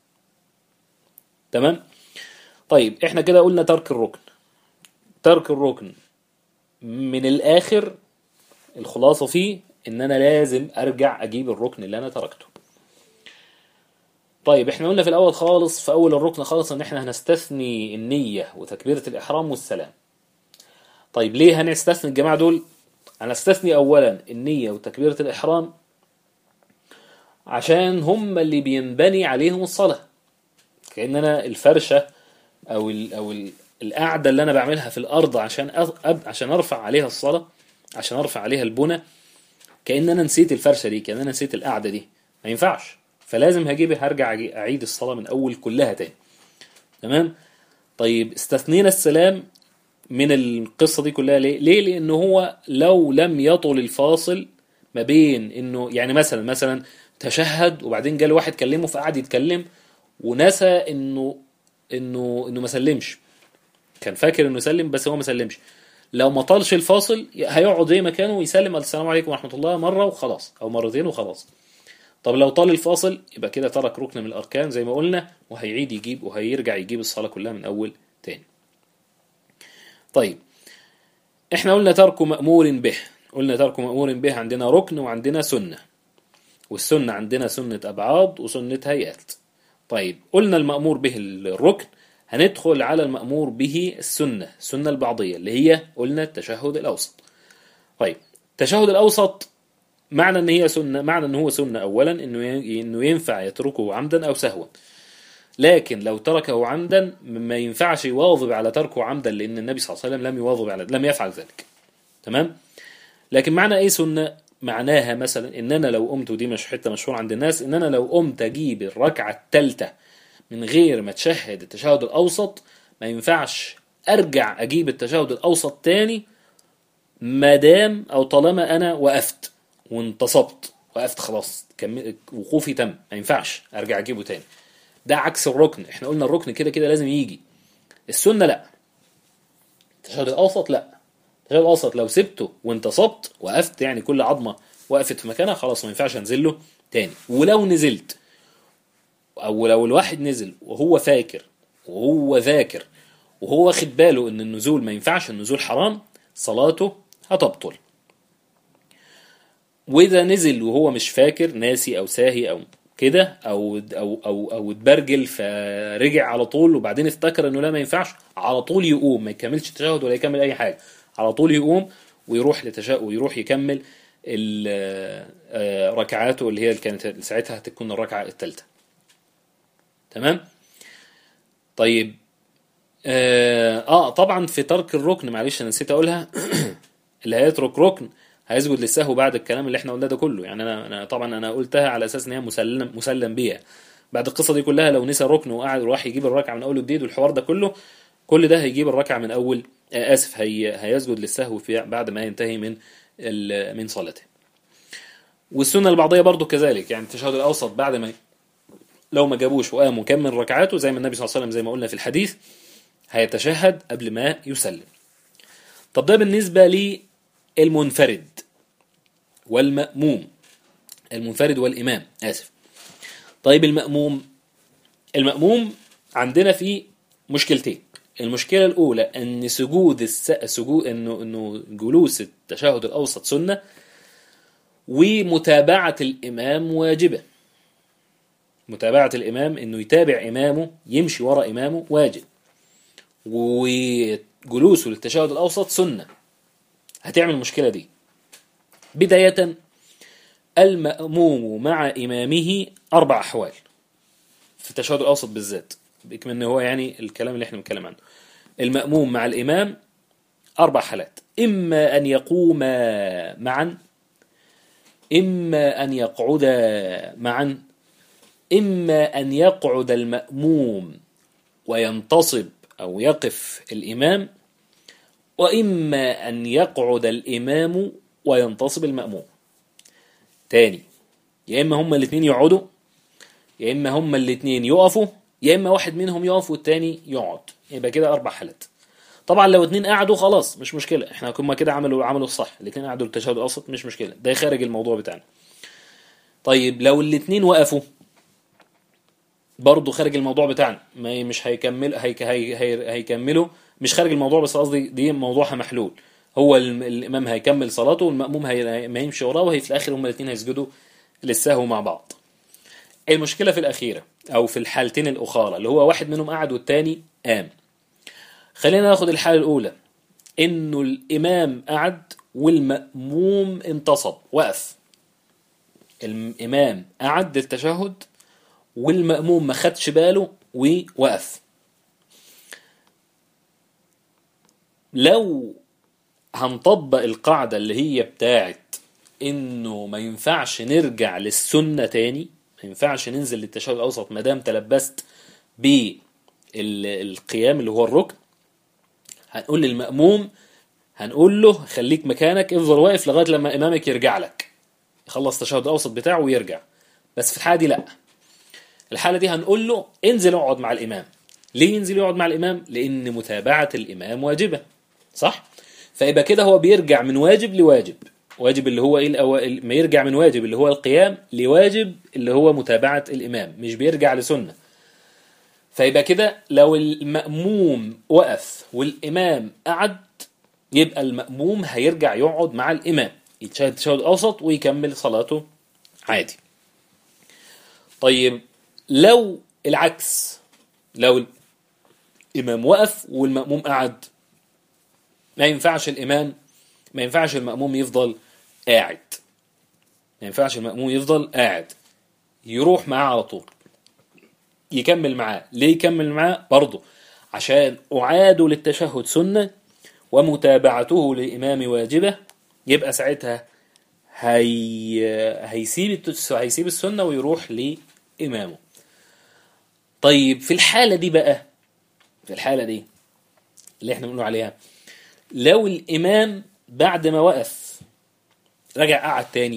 تمام طيب احنا كده قلنا ترك الركن ترك الركن من الاخر الخلاصة فيه ان انا لازم ارجع اجيب الركن اللي انا تركته طيب احنا قلنا في الاول خالص في اول الركن خالص ان احنا هنستثني النية وتكبيرة الاحرام والسلام طيب ليه هنستثني الجماعة دول هنستثني اولا النية وتكبيرة الاحرام عشان هم اللي بينبني عليهم الصلاة كأن انا الفرشة او ال او ال القعده اللي انا بعملها في الارض عشان أ- أب عشان ارفع عليها الصلاه عشان ارفع عليها البنى كأن انا نسيت الفرشه دي كأن انا نسيت القعده دي ما ينفعش فلازم هجيب هرجع أجي- اعيد الصلاه من اول كلها تاني تمام طيب استثنينا السلام من القصه دي كلها ليه ليه لان هو لو لم يطل الفاصل ما بين انه يعني مثلا مثلا تشهد وبعدين جاله واحد كلمه فقعد يتكلم ونسى انه انه انه ما سلمش كان فاكر انه يسلم بس هو ما سلمش لو ما طالش الفاصل هيقعد زي ما كان ويسلم السلام عليكم ورحمه الله مره وخلاص او مرتين وخلاص طب لو طال الفاصل يبقى كده ترك ركن من الاركان زي ما قلنا وهيعيد يجيب وهيرجع يجيب الصلاه كلها من اول تاني طيب احنا قلنا ترك مأمور به قلنا ترك مأمور به عندنا ركن وعندنا سنة والسنة عندنا سنة أبعاد وسنة هيئات طيب قلنا المأمور به الركن هندخل على المأمور به السنة السنة البعضية اللي هي قلنا التشهد الأوسط طيب التشهد الأوسط معنى ان هي سنة معنى ان هو سنة اولا انه ي- انه ينفع يتركه عمدا او سهوا لكن لو تركه عمدا ما ينفعش يواظب على تركه عمدا لان النبي صلى الله عليه وسلم لم يواظب على لم يفعل ذلك تمام لكن معنى ايه سنة معناها مثلا ان انا لو قمت ودي مش حته مشهور عند الناس ان انا لو قمت اجيب الركعه الثالثه من غير ما تشهد التشهد الاوسط ما ينفعش ارجع اجيب التشهد الاوسط تاني ما دام او طالما انا وقفت وانتصبت وقفت خلاص كم... وقوفي تم ما ينفعش ارجع اجيبه تاني ده عكس الركن احنا قلنا الركن كده كده لازم يجي السنه لا التشهد الاوسط لا التشهد الاوسط لو سبته وانتصبت وقفت يعني كل عظمه وقفت في مكانها خلاص ما ينفعش انزل له تاني ولو نزلت او لو الواحد نزل وهو فاكر وهو ذاكر وهو واخد باله ان النزول ما ينفعش النزول حرام صلاته هتبطل واذا نزل وهو مش فاكر ناسي او ساهي او كده او او او او اتبرجل فرجع على طول وبعدين افتكر انه لا ما ينفعش على طول يقوم ما يكملش التشهد ولا يكمل اي حاجه على طول يقوم ويروح لتشا ويروح يكمل ال- آه، ركعاته اللي هي كانت ساعتها هتكون الركعه الثالثه تمام طيب اه آه، طبعا في ترك الركن معلش انا نسيت اقولها اللي هيترك ركن هيسجد للسهو بعد الكلام اللي احنا قلناه ده كله يعني انا انا طبعا انا قلتها على اساس ان هي مسلم مسلم بيها بعد القصه دي كلها لو نسى ركن وقعد وراح يجيب الركعه من اول وجديد والحوار ده كله كل ده هيجيب الركعه من اول آه اسف هي هيسجد للسهو في بعد ما ينتهي من ال- من صلاته والسنة البعضية برضو كذلك يعني التشهد الأوسط بعد ما لو ما جابوش وقام وكمل ركعاته زي ما النبي صلى الله عليه وسلم زي ما قلنا في الحديث هيتشهد قبل ما يسلم طب ده بالنسبة للمنفرد والمأموم المنفرد والإمام آسف طيب المأموم المأموم عندنا فيه مشكلتين المشكلة الأولى أن سجود الس... سجود إنه إنه جلوس التشهد الأوسط سنة ومتابعة الإمام واجبة متابعة الإمام إنه يتابع إمامه يمشي وراء إمامه واجب وجلوسه للتشهد الأوسط سنة هتعمل المشكلة دي بداية المأموم مع إمامه أربع أحوال في التشهد الأوسط بالذات بكمن هو يعني الكلام اللي احنا بنتكلم عنه المأموم مع الإمام أربع حالات إما أن يقوم معا إما أن يقعد معا إما أن يقعد المأموم وينتصب أو يقف الإمام وإما أن يقعد الإمام وينتصب المأموم تاني يا إما هما الاثنين يقعدوا يا إما هما الاثنين يقفوا يا إما واحد منهم يقف والتاني يقعد يبقى كده أربع حالات طبعا لو اتنين قعدوا خلاص مش مشكلة احنا كنا كده عملوا عملوا الصح الاتنين قعدوا التشهد الأوسط مش مشكلة ده خارج الموضوع بتاعنا طيب لو الاتنين وقفوا برضه خارج الموضوع بتاعنا ما مش هيكمل هي هي هي هيكملوا مش خارج الموضوع بس قصدي دي موضوعها محلول هو الامام هيكمل صلاته والمأموم هي ما يمشي وراه وهي في الاخر هما الاثنين هيسجدوا للسهو مع بعض المشكله في الاخيره او في الحالتين الاخرى اللي هو واحد منهم قعد والتاني قام خلينا ناخد الحاله الاولى انه الامام قعد والمأموم انتصب وقف الامام قعد للتشهد والمأموم ما خدش باله ووقف لو هنطبق القاعدة اللي هي بتاعت انه ما ينفعش نرجع للسنة تاني ما ينفعش ننزل للتشهد الاوسط ما دام تلبست بالقيام اللي هو الركن هنقول للمأموم هنقول له خليك مكانك افضل واقف لغاية لما امامك يرجع لك يخلص التشهد الاوسط بتاعه ويرجع بس في الحالة دي لا الحالة دي هنقول له انزل اقعد مع الامام ليه ينزل يقعد مع الامام لان متابعة الامام واجبة صح فيبقى كده هو بيرجع من واجب لواجب واجب اللي هو ايه الأو... ما يرجع من واجب اللي هو القيام لواجب اللي هو متابعة الامام مش بيرجع لسنة فيبقى كده لو المأموم وقف والامام قعد يبقى المأموم هيرجع يقعد مع الامام يتشهد تشهد اوسط ويكمل صلاته عادي طيب لو العكس لو الامام وقف والمأموم قعد ما ينفعش الإمام ما ينفعش المأموم يفضل قاعد ما ينفعش المأموم يفضل قاعد يروح معاه على طول يكمل معاه ليه يكمل معاه برضه عشان أعاده للتشهد سنة ومتابعته للإمام واجبة يبقى ساعتها هي... هيسيب التس... هيسيب السنة ويروح لإمامه طيب في الحالة دي بقى في الحالة دي اللي احنا بنقول عليها لو الإمام بعد ما وقف رجع قعد تاني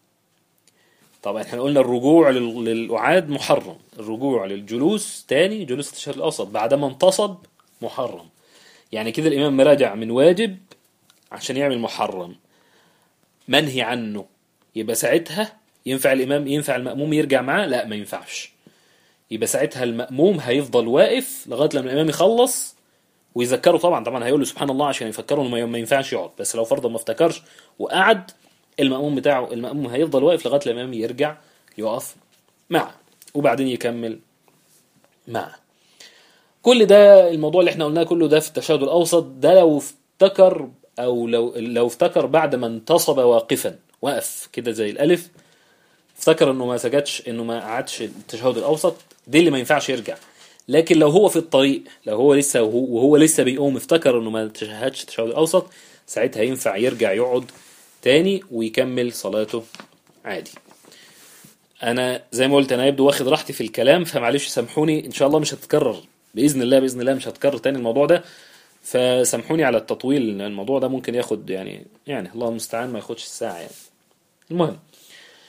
طبعا احنا قلنا الرجوع للأعاد محرم الرجوع للجلوس تاني جلوس التشهد الأوسط بعدما انتصب محرم يعني كده الإمام مراجع من واجب عشان يعمل محرم منهي عنه يبقى ساعتها ينفع الإمام ينفع المأموم يرجع معاه لا ما ينفعش يبقى ساعتها المأموم هيفضل واقف لغاية لما الإمام يخلص ويذكره طبعا طبعا هيقول له سبحان الله عشان يفكره انه ما ينفعش يقعد بس لو فرضا ما افتكرش وقعد المأموم بتاعه المأموم هيفضل واقف لغايه لما الامام يرجع يقف معه وبعدين يكمل معه كل ده الموضوع اللي احنا قلناه كله ده في التشهد الاوسط ده لو افتكر او لو لو افتكر بعد ما انتصب واقفا وقف كده زي الالف افتكر انه ما سجدش انه ما قعدش التشهد الاوسط دي اللي ما ينفعش يرجع لكن لو هو في الطريق لو هو لسه وهو, وهو لسه بيقوم افتكر انه ما تشهدش التشهد الاوسط ساعتها ينفع يرجع يقعد تاني ويكمل صلاته عادي انا زي ما قلت انا يبدو واخد راحتي في الكلام فمعلش سامحوني ان شاء الله مش هتكرر باذن الله باذن الله مش هتكرر تاني الموضوع ده فسامحوني على التطويل الموضوع ده ممكن ياخد يعني يعني الله المستعان ما ياخدش الساعه يعني المهم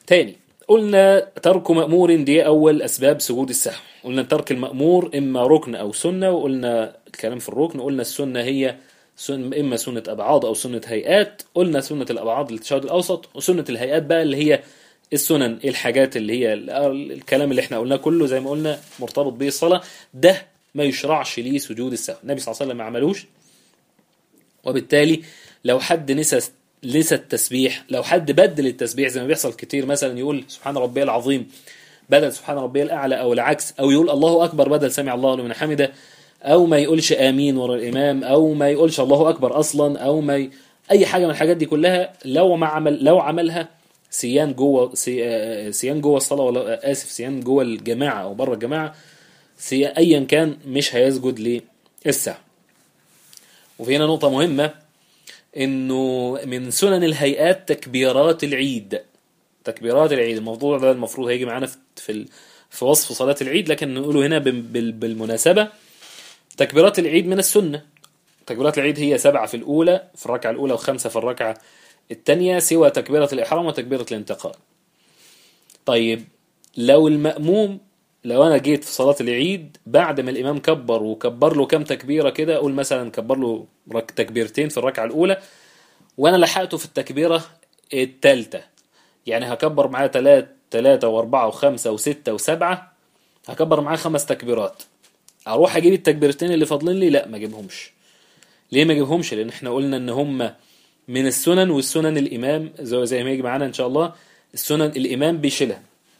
تاني قلنا ترك مأمور دي أول أسباب سجود السهو قلنا ترك المأمور إما ركن أو سنة وقلنا الكلام في الركن قلنا السنة هي سن إما سنة أبعاد أو سنة هيئات قلنا سنة الأبعاد للتشهد الأوسط وسنة الهيئات بقى اللي هي السنن الحاجات اللي هي ال- الكلام اللي احنا قلناه كله زي ما قلنا مرتبط به الصلاة ده ما يشرعش ليه سجود السهو النبي صلى الله عليه وسلم ما عملوش وبالتالي لو حد نسى نسى التسبيح لو حد بدل التسبيح زي ما بيحصل كتير مثلا يقول سبحان ربي العظيم بدل سبحان ربي الاعلى او العكس او يقول الله اكبر بدل سمع الله لمن حمده او ما يقولش امين ورا الامام او ما يقولش الله اكبر اصلا او ما ي... اي حاجه من الحاجات دي كلها لو ما عمل لو عملها سيان جوه سي... آه، سيان جوه الصلاه ولا اسف سيان جوه الجماعه او بره الجماعه سي... ايا كان مش هيسجد للسهو وفي هنا نقطه مهمه انه من سنن الهيئات تكبيرات العيد تكبيرات العيد الموضوع ده المفروض هيجي معانا في في, ال- في وصف صلاة العيد لكن نقوله هنا بال- بال- بالمناسبة تكبيرات العيد من السنة تكبيرات العيد هي سبعة في الأولى في الركعة الأولى وخمسة في الركعة الثانية سوى تكبيرة الإحرام وتكبيرة الانتقال طيب لو المأموم لو أنا جيت في صلاة العيد بعد ما الإمام كبر وكبر له كام تكبيرة كده أقول مثلا كبر له رك- تكبيرتين في الركعة الأولى وأنا لحقته في التكبيرة الثالثة يعني هكبر معاه تلات تلاتة وأربعة وخمسة وستة وسبعة هكبر معاه خمس تكبيرات أروح أجيب التكبيرتين اللي فاضلين لي لا ما أجيبهمش ليه ما أجيبهمش لأن إحنا قلنا إن هم من السنن والسنن الإمام زي زي ما يجي معانا إن شاء الله السنن الإمام بيشيلها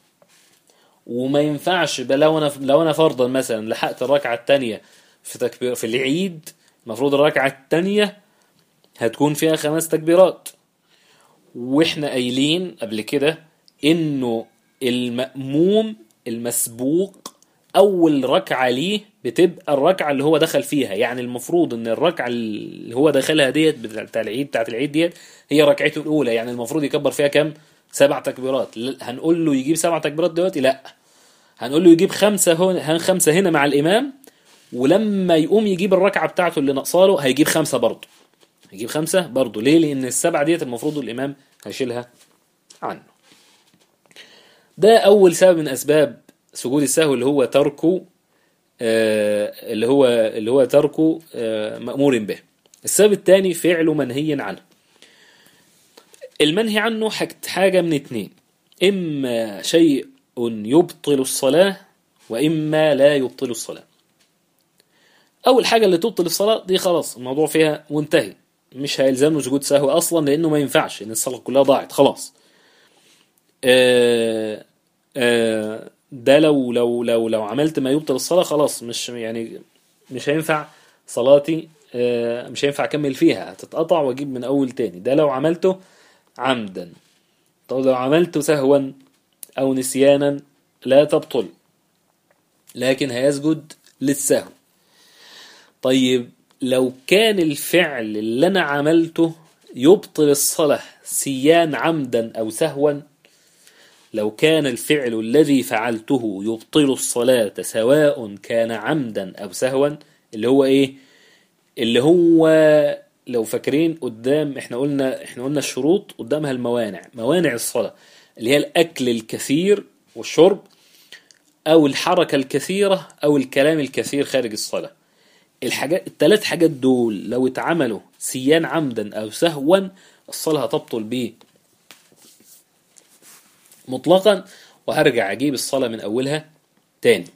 وما ينفعش بقى لو أنا لو أنا فرضا مثلا لحقت الركعة التانية في تكبير في العيد المفروض الركعة التانية هتكون فيها خمس تكبيرات واحنا قايلين قبل كده انه المأموم المسبوق اول ركعة ليه بتبقى الركعة اللي هو دخل فيها يعني المفروض ان الركعة اللي هو دخلها ديت بتاعت العيد بتاعت العيد ديت هي ركعته الاولى يعني المفروض يكبر فيها كام سبع تكبيرات ل- هنقول له يجيب سبع تكبيرات دلوقتي لا هنقول له يجيب خمسة هنا خمسة هنا مع الامام ولما يقوم يجيب الركعة بتاعته اللي ناقصاله هيجيب خمسة برضه هيجيب خمسة برضه ليه لأن السبعة ديت المفروض الإمام هيشيلها عنه ده أول سبب من أسباب سجود السهو اللي هو تركه آه اللي هو اللي هو تركه آه مأمور به السبب الثاني فعل منهي عنه المنهي عنه حاج- حاجة من اتنين إما شيء يبطل الصلاة وإما لا يبطل الصلاة اول حاجه اللي تبطل الصلاه دي خلاص الموضوع فيها منتهي مش هيلزمه سجود سهو اصلا لانه ما ينفعش ان الصلاه كلها ضاعت خلاص آه آه ده لو لو لو لو عملت ما يبطل الصلاه خلاص مش يعني مش هينفع صلاتي آه مش هينفع اكمل فيها هتتقطع واجيب من اول تاني ده لو عملته عمدا طب لو عملته سهوا او نسيانا لا تبطل لكن هيسجد للسهو طيب لو كان الفعل اللي انا عملته يبطل الصلاة سيان عمدا او سهوا لو كان الفعل الذي فعلته يبطل الصلاة سواء كان عمدا او سهوا اللي هو ايه اللي هو لو فاكرين قدام احنا قلنا احنا قلنا الشروط قدامها الموانع موانع الصلاة اللي هي الاكل الكثير والشرب او الحركة الكثيرة او الكلام الكثير خارج الصلاة الحاجات الثلاث حاجات دول لو اتعملوا سيان عمدا او سهوا الصلاة هتبطل بيه مطلقا وهرجع اجيب الصلاة من اولها تاني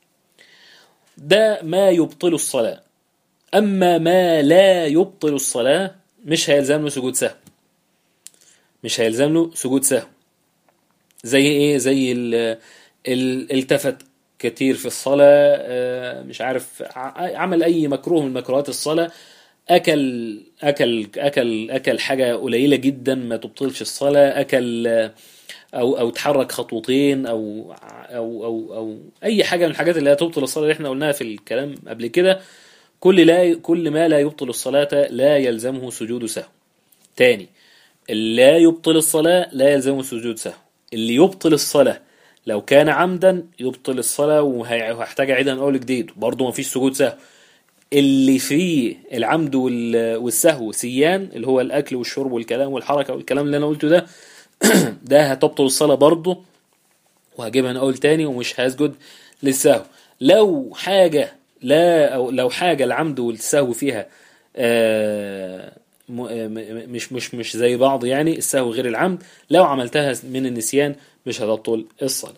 ده ما يبطل الصلاة اما ما لا يبطل الصلاة مش هيلزم له سجود سهو مش هيلزم له سجود سهو زي ايه زي ال ال التفت كتير في الصلاة آه، مش عارف ع- عمل أي مكروه من مكروهات الصلاة أكل أكل أكل أكل حاجة قليلة جدا ما تبطلش الصلاة أكل آه، أو أو تحرك خطوتين أو أو أو أو أي حاجة من الحاجات اللي هتبطل الصلاة اللي احنا قلناها في الكلام قبل كده كل لا كل ما لا يبطل الصلاة لا يلزمه سجود سهو تاني اللي لا يبطل الصلاة لا يلزمه سجود سهو اللي يبطل الصلاة لو كان عمدا يبطل الصلاة وهي- وهحتاج أعيدها من أول جديد برضه مفيش سجود سهو اللي فيه العمد وال- والسهو سيان اللي هو الأكل والشرب والكلام والحركة والكلام اللي أنا قلته ده ده هتبطل الصلاة برضه وهجيبها انا اقول تاني ومش هسجد للسهو لو حاجة لا او لو حاجة العمد والسهو فيها آه، م- آه، م- مش مش مش زي بعض يعني السهو غير العمد لو عملتها من النسيان مش هتبطل الصلاة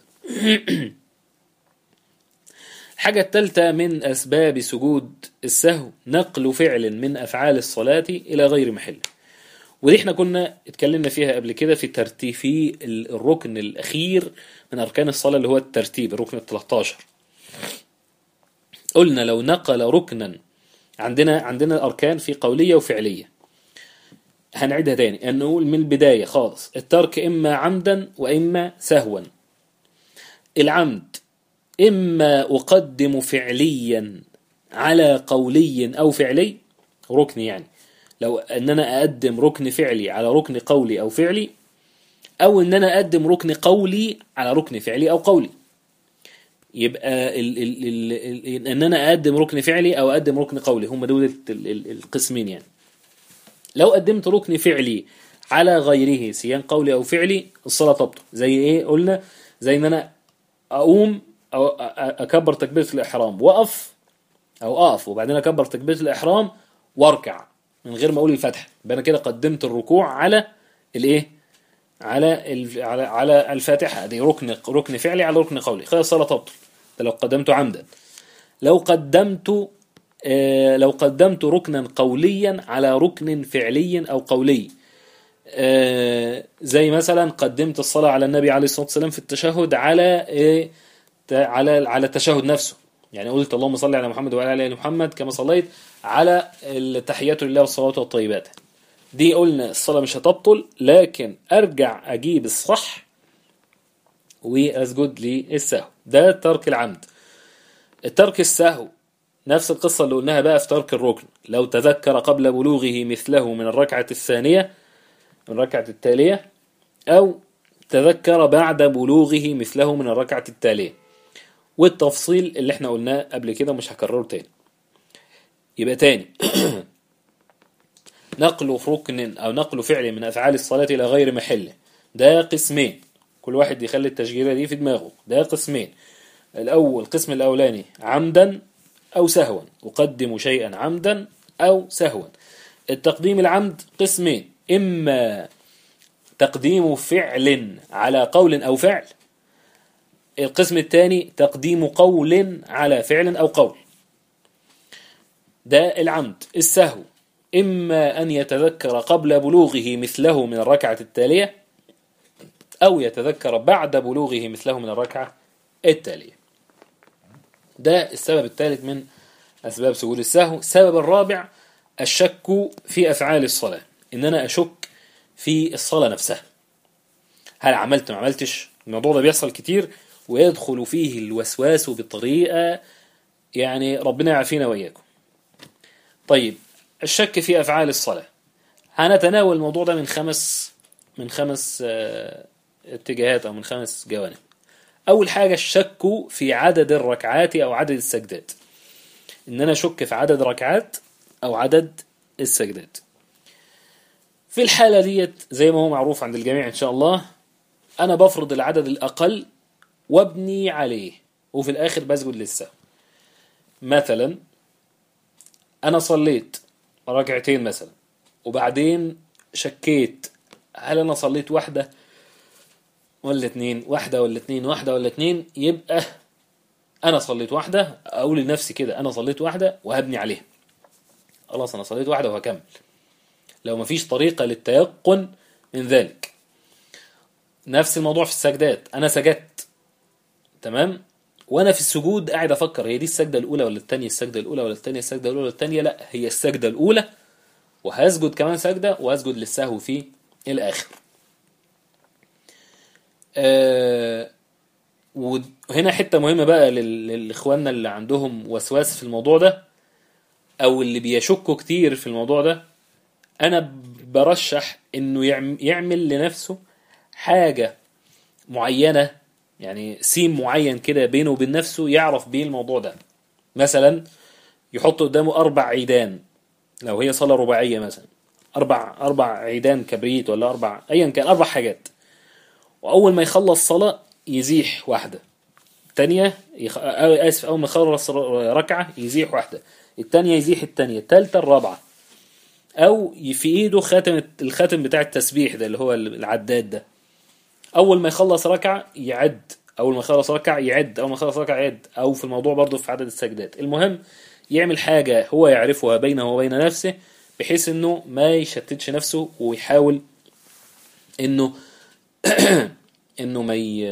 الحاجة الثالثة من أسباب سجود السهو نقل فعل من أفعال الصلاة إلى غير محله ودي احنا كنا اتكلمنا فيها قبل كده في ترتيب في ال- الركن الأخير من أركان الصلاة اللي هو الترتيب الركن ال 13 قلنا لو نقل ركنا عندنا عندنا أركان في قولية وفعلية هنعيدها تاني أن نقول من البداية خالص الترك إما عمدا وإما سهوا العمد إما أقدم فعليا على قولي أو فعلي ركن يعني لو أن أنا أقدم ركن فعلي على ركن قولي أو فعلي أو أن أنا أقدم ركن قولي على ركن فعلي أو قولي يبقى ال ال ال ال أن أنا أقدم ركن فعلي أو أقدم ركن قولي هم دول ال- ال- القسمين يعني لو قدمت ركن فعلي على غيره سيان قولي أو فعلي الصلاة تبطل زي إيه قلنا زي إن أنا أقوم أو أ- أ- أكبر تكبيرة الإحرام وأقف أو أقف وبعدين أكبر تكبيرة الإحرام وأركع من غير ما أقول الفتح يبقى أنا كده قدمت الركوع على الإيه؟ على ال- على على الفاتحة دي ركن ركن فعلي على ركن قولي خلاص الصلاة تبطل ده لو قدمته عمدا لو قدمت آه، لو قدمت ركنا قوليا على ركن فعلي أو قولي آه، زي مثلا قدمت الصلاة على النبي عليه الصلاة والسلام في التشهد على إيه؟ ت- على على التشهد نفسه يعني قلت اللهم صل على محمد وعلى ال محمد كما صليت على التحيات لله والصلوات والطيبات دي قلنا الصلاة مش هتبطل لكن ارجع اجيب الصح واسجد للسهو ده ترك العمد الترك السهو نفس القصة اللي قلناها بقى في ترك الركن لو تذكر قبل بلوغه مثله من الركعة الثانية من الركعة التالية أو تذكر بعد بلوغه مثله من الركعة التالية والتفصيل اللي احنا قلناه قبل كده مش هكرره تاني يبقى تاني نقل ركن أو نقل فعل من أفعال الصلاة إلى غير محله ده قسمين كل واحد يخلي التشجيرة دي في دماغه ده قسمين الأول القسم الأولاني عمدا أو سهوا أقدم شيئا عمدا أو سهوا التقديم العمد قسمين إما تقديم فعل على قول أو فعل القسم الثاني تقديم قول على فعل أو قول ده العمد السهو إما أن يتذكر قبل بلوغه مثله من الركعة التالية أو يتذكر بعد بلوغه مثله من الركعة التالية ده السبب الثالث من أسباب سجود السهو السبب الرابع الشك في أفعال الصلاة إن أنا أشك في الصلاة نفسها هل عملت ما عملتش الموضوع ده بيحصل كتير ويدخل فيه الوسواس بطريقة يعني ربنا يعافينا وإياكم طيب الشك في أفعال الصلاة هنتناول الموضوع ده من خمس من خمس آه، اتجاهات أو من خمس جوانب أول حاجة الشك في عدد الركعات أو عدد السجدات إن أنا أشك في عدد ركعات أو عدد السجدات في الحالة ديت زي ما هو معروف عند الجميع إن شاء الله أنا بفرض العدد الأقل وابني عليه وفي الآخر بسجد للسهو مثلا أنا صليت ركعتين مثلا وبعدين شكيت هل أنا صليت واحدة ولا اتنين واحدة ولا اتنين واحدة ولا اتنين يبقى أنا صليت واحدة أقول لنفسي كده أنا صليت واحدة وهبني عليها خلاص أنا صليت واحدة وهكمل لو مفيش طريقة للتيقن من ذلك نفس الموضوع في السجدات أنا سجدت تمام وانا في السجود قاعد افكر هي دي السجده الاولى ولا الثانيه السجده الاولى ولا الثانيه السجده الاولى ولا الثانيه لا هي السجده الاولى وهسجد كمان سجده وهسجد للسهو في الاخر آه وهنا حته مهمه بقى لل- للاخواننا اللي عندهم وسواس في الموضوع ده او اللي بيشكوا كتير في الموضوع ده انا برشح انه يعم- يعمل لنفسه حاجه معينه يعني سيم معين كده بينه وبين نفسه يعرف بيه الموضوع ده مثلا يحط قدامه اربع عيدان لو هي صلاه رباعيه مثلا اربع اربع عيدان كبريت ولا اربع ايا كان اربع حاجات واول ما يخلص صلاه يزيح واحده التانية يخ... أو اسف اول ما يخلص ر- ركعه يزيح واحده التانية يزيح التانية التالتة الرابعه او في ايده خاتم الخاتم بتاع التسبيح ده اللي هو العداد ده اول ما يخلص ركعه يعد اول ما يخلص ركعه يعد اول ما يخلص ركعه يعد او في الموضوع برضه في عدد السجدات المهم يعمل حاجه هو يعرفها بينه وبين نفسه بحيث انه ما يشتتش نفسه ويحاول انه انه ما ي...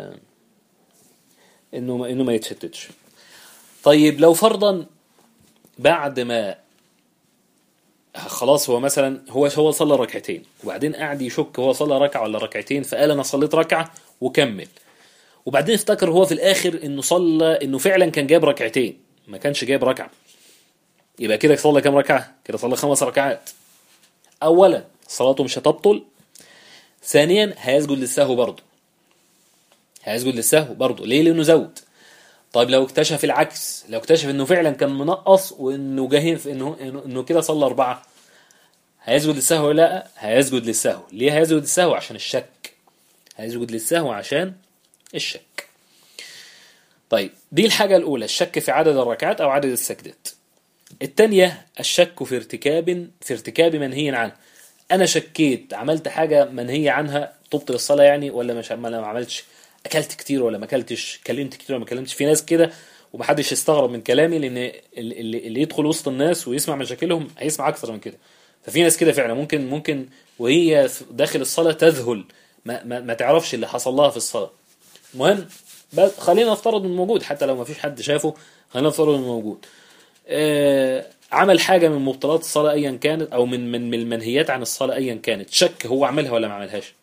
انه ما... انه ما يتشتتش طيب لو فرضا بعد ما خلاص هو مثلا هو هو صلى ركعتين وبعدين قعد يشك هو صلى ركعه ولا ركعتين فقال انا صليت ركعه وكمل وبعدين افتكر هو في الاخر انه صلى انه فعلا كان جايب ركعتين ما كانش جايب ركعه يبقى كده صلى كام ركعه كده صلى خمس ركعات اولا صلاته مش هتبطل ثانيا هيسجد للسهو برضه هيسجد للسهو برضه ليه لانه زود طيب لو اكتشف العكس لو اكتشف انه فعلا كان منقص وانه جاهل في انه انه, إنه كده صلى اربعه هيسجد للسهو ولا لا هيسجد للسهو ليه هيسجد للسهو عشان الشك هيسجد للسهو عشان الشك طيب دي الحاجة الأولى الشك في عدد الركعات أو عدد السجدات الثانية الشك في ارتكاب في ارتكاب منهي عنه أنا شكيت عملت حاجة منهي عنها تبطل الصلاة يعني ولا مش ما ما عملتش أكلت كتير ولا ما أكلتش كلمت كتير ولا ما كلمتش في ناس كده ومحدش يستغرب من كلامي لأن اللي, اللي يدخل وسط الناس ويسمع مشاكلهم هيسمع أكثر من كده ففي ناس كده فعلا ممكن ممكن وهي داخل الصلاة تذهل ما, ما, ما تعرفش اللي حصل لها في الصلاة المهم بس خلينا نفترض انه موجود حتى لو ما فيش حد شافه خلينا نفترض انه موجود آه عمل حاجه من مبطلات الصلاه ايا كانت او من من من المنهيات عن الصلاه ايا كانت شك هو عملها ولا ما عملهاش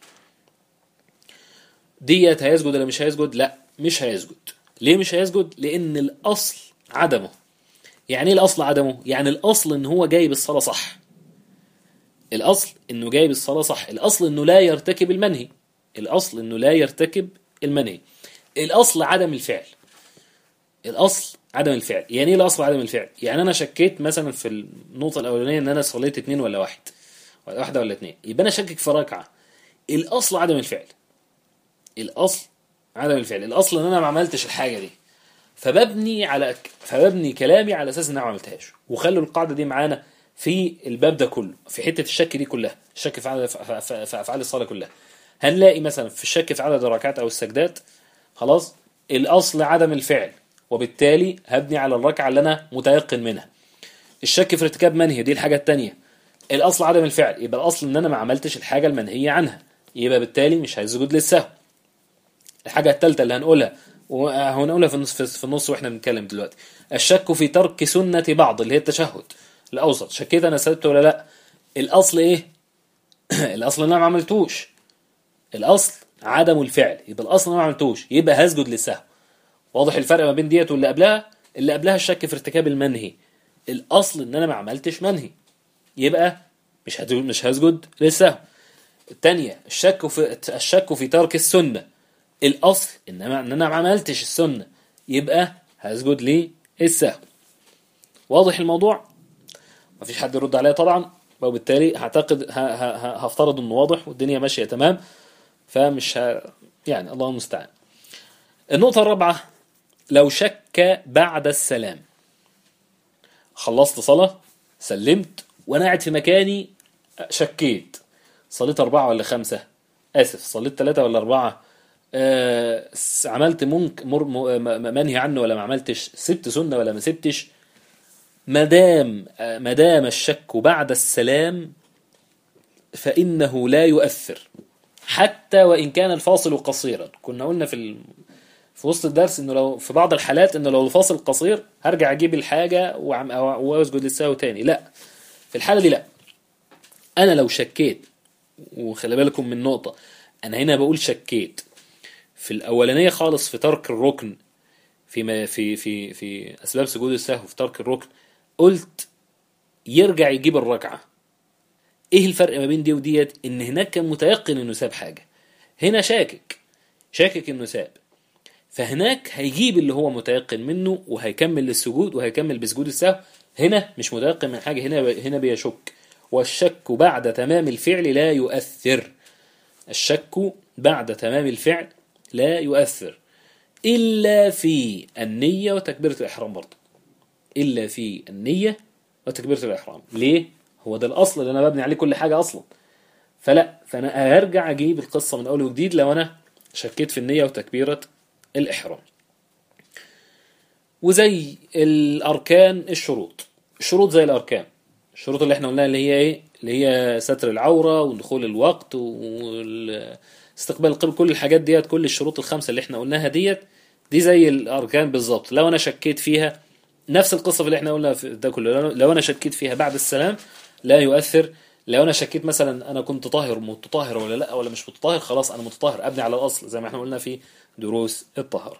ديت هيسجد ولا مش هيسجد لا مش هيسجد ليه مش هيسجد لان الاصل عدمه يعني ايه الاصل عدمه يعني الاصل ان هو جايب الصلاه صح الاصل انه جايب الصلاه صح الاصل انه لا يرتكب المنهي الاصل انه لا يرتكب المنهي الاصل عدم الفعل الاصل عدم الفعل يعني ايه الاصل عدم الفعل يعني انا شكيت مثلا في النقطه الاولانيه ان انا صليت اتنين ولا واحد ولا واحده ولا اتنين يبقى انا شكك في ركعه الاصل عدم الفعل الاصل عدم الفعل الاصل ان انا ما عملتش الحاجه دي فببني على فببني كلامي على اساس ان انا ما عملتهاش وخلوا القاعده دي معانا في الباب ده كله في حته الشك دي كلها الشك في عدد في افعال الصلاه كلها هنلاقي مثلا في الشك في عدد الركعات او السجدات خلاص الاصل عدم الفعل وبالتالي هبني على الركعه اللي انا متيقن منها الشك في ارتكاب منهي دي الحاجه الثانيه الاصل عدم الفعل يبقى الاصل ان انا ما عملتش الحاجه المنهيه عنها يبقى بالتالي مش هيسجد للسهو الحاجه الثالثه اللي هنقولها وهنقولها في النص في النص واحنا بنتكلم دلوقتي الشك في ترك سنه بعض اللي هي التشهد الاوسط شكيت انا سجدت ولا لا الاصل ايه الاصل ان انا ما عملتوش الاصل عدم الفعل يبقى الاصل ما عملتوش يبقى هسجد للسهو واضح الفرق ما بين ديت واللي قبلها اللي قبلها الشك في ارتكاب المنهي الاصل ان انا ما عملتش منهي يبقى مش هسجد مش هسجد للسهو الثانيه الشك في الشك في ترك السنه الاصل ان انا ان انا ما عملتش السنه يبقى هسجد للسهو واضح الموضوع مفيش حد يرد عليا طبعا وبالتالي هعتقد هفترض انه واضح والدنيا ماشيه تمام فمش ه... يعني الله المستعان النقطة الرابعة لو شك بعد السلام خلصت صلاة سلمت وأنا قاعد في مكاني شكيت صليت أربعة ولا خمسة آسف صليت ثلاثة ولا أربعة آه عملت منك مر منهي عنه ولا ما عملتش سبت سنة ولا ما سبتش مدام مدام الشك بعد السلام فإنه لا يؤثر حتى وإن كان الفاصل قصيرا كنا قلنا في ال... في وسط الدرس انه لو في بعض الحالات انه لو الفاصل قصير هرجع اجيب الحاجه وعم واسجد للسهو تاني لا في الحاله دي لا انا لو شكيت وخلي بالكم من نقطه انا هنا بقول شكيت في الاولانيه خالص في ترك الركن في ما في في في اسباب سجود السهو في ترك الركن قلت يرجع يجيب الركعه ايه الفرق ما بين دي وديت ان هناك كان متيقن انه ساب حاجه هنا شاكك شاكك انه ساب فهناك هيجيب اللي هو متيقن منه وهيكمل للسجود وهيكمل بسجود السهو هنا مش متيقن من حاجه هنا هنا بيشك والشك بعد تمام الفعل لا يؤثر الشك بعد تمام الفعل لا يؤثر إلا في النية وتكبيرة الإحرام برضه إلا في النية وتكبيرة الإحرام ليه؟ هو ده الأصل اللي أنا ببني عليه كل حاجة أصلا فلا فأنا هرجع أجيب القصة من أول وجديد لو أنا شكيت في النية وتكبيرة الإحرام وزي الأركان الشروط الشروط زي الأركان الشروط اللي احنا قلناها اللي هي ايه اللي هي ستر العورة ودخول الوقت واستقبال القبل كل الحاجات ديت كل الشروط الخمسة اللي احنا قلناها ديت دي زي الأركان بالظبط لو أنا شكيت فيها نفس القصة اللي احنا قلنا في ده كله لو أنا شكيت فيها بعد السلام لا يؤثر لو أنا شكيت مثلا أنا كنت طاهر متطهر ولا لا ولا مش متطهر خلاص أنا متطهر أبني على الأصل زي ما احنا قلنا في دروس الطهارة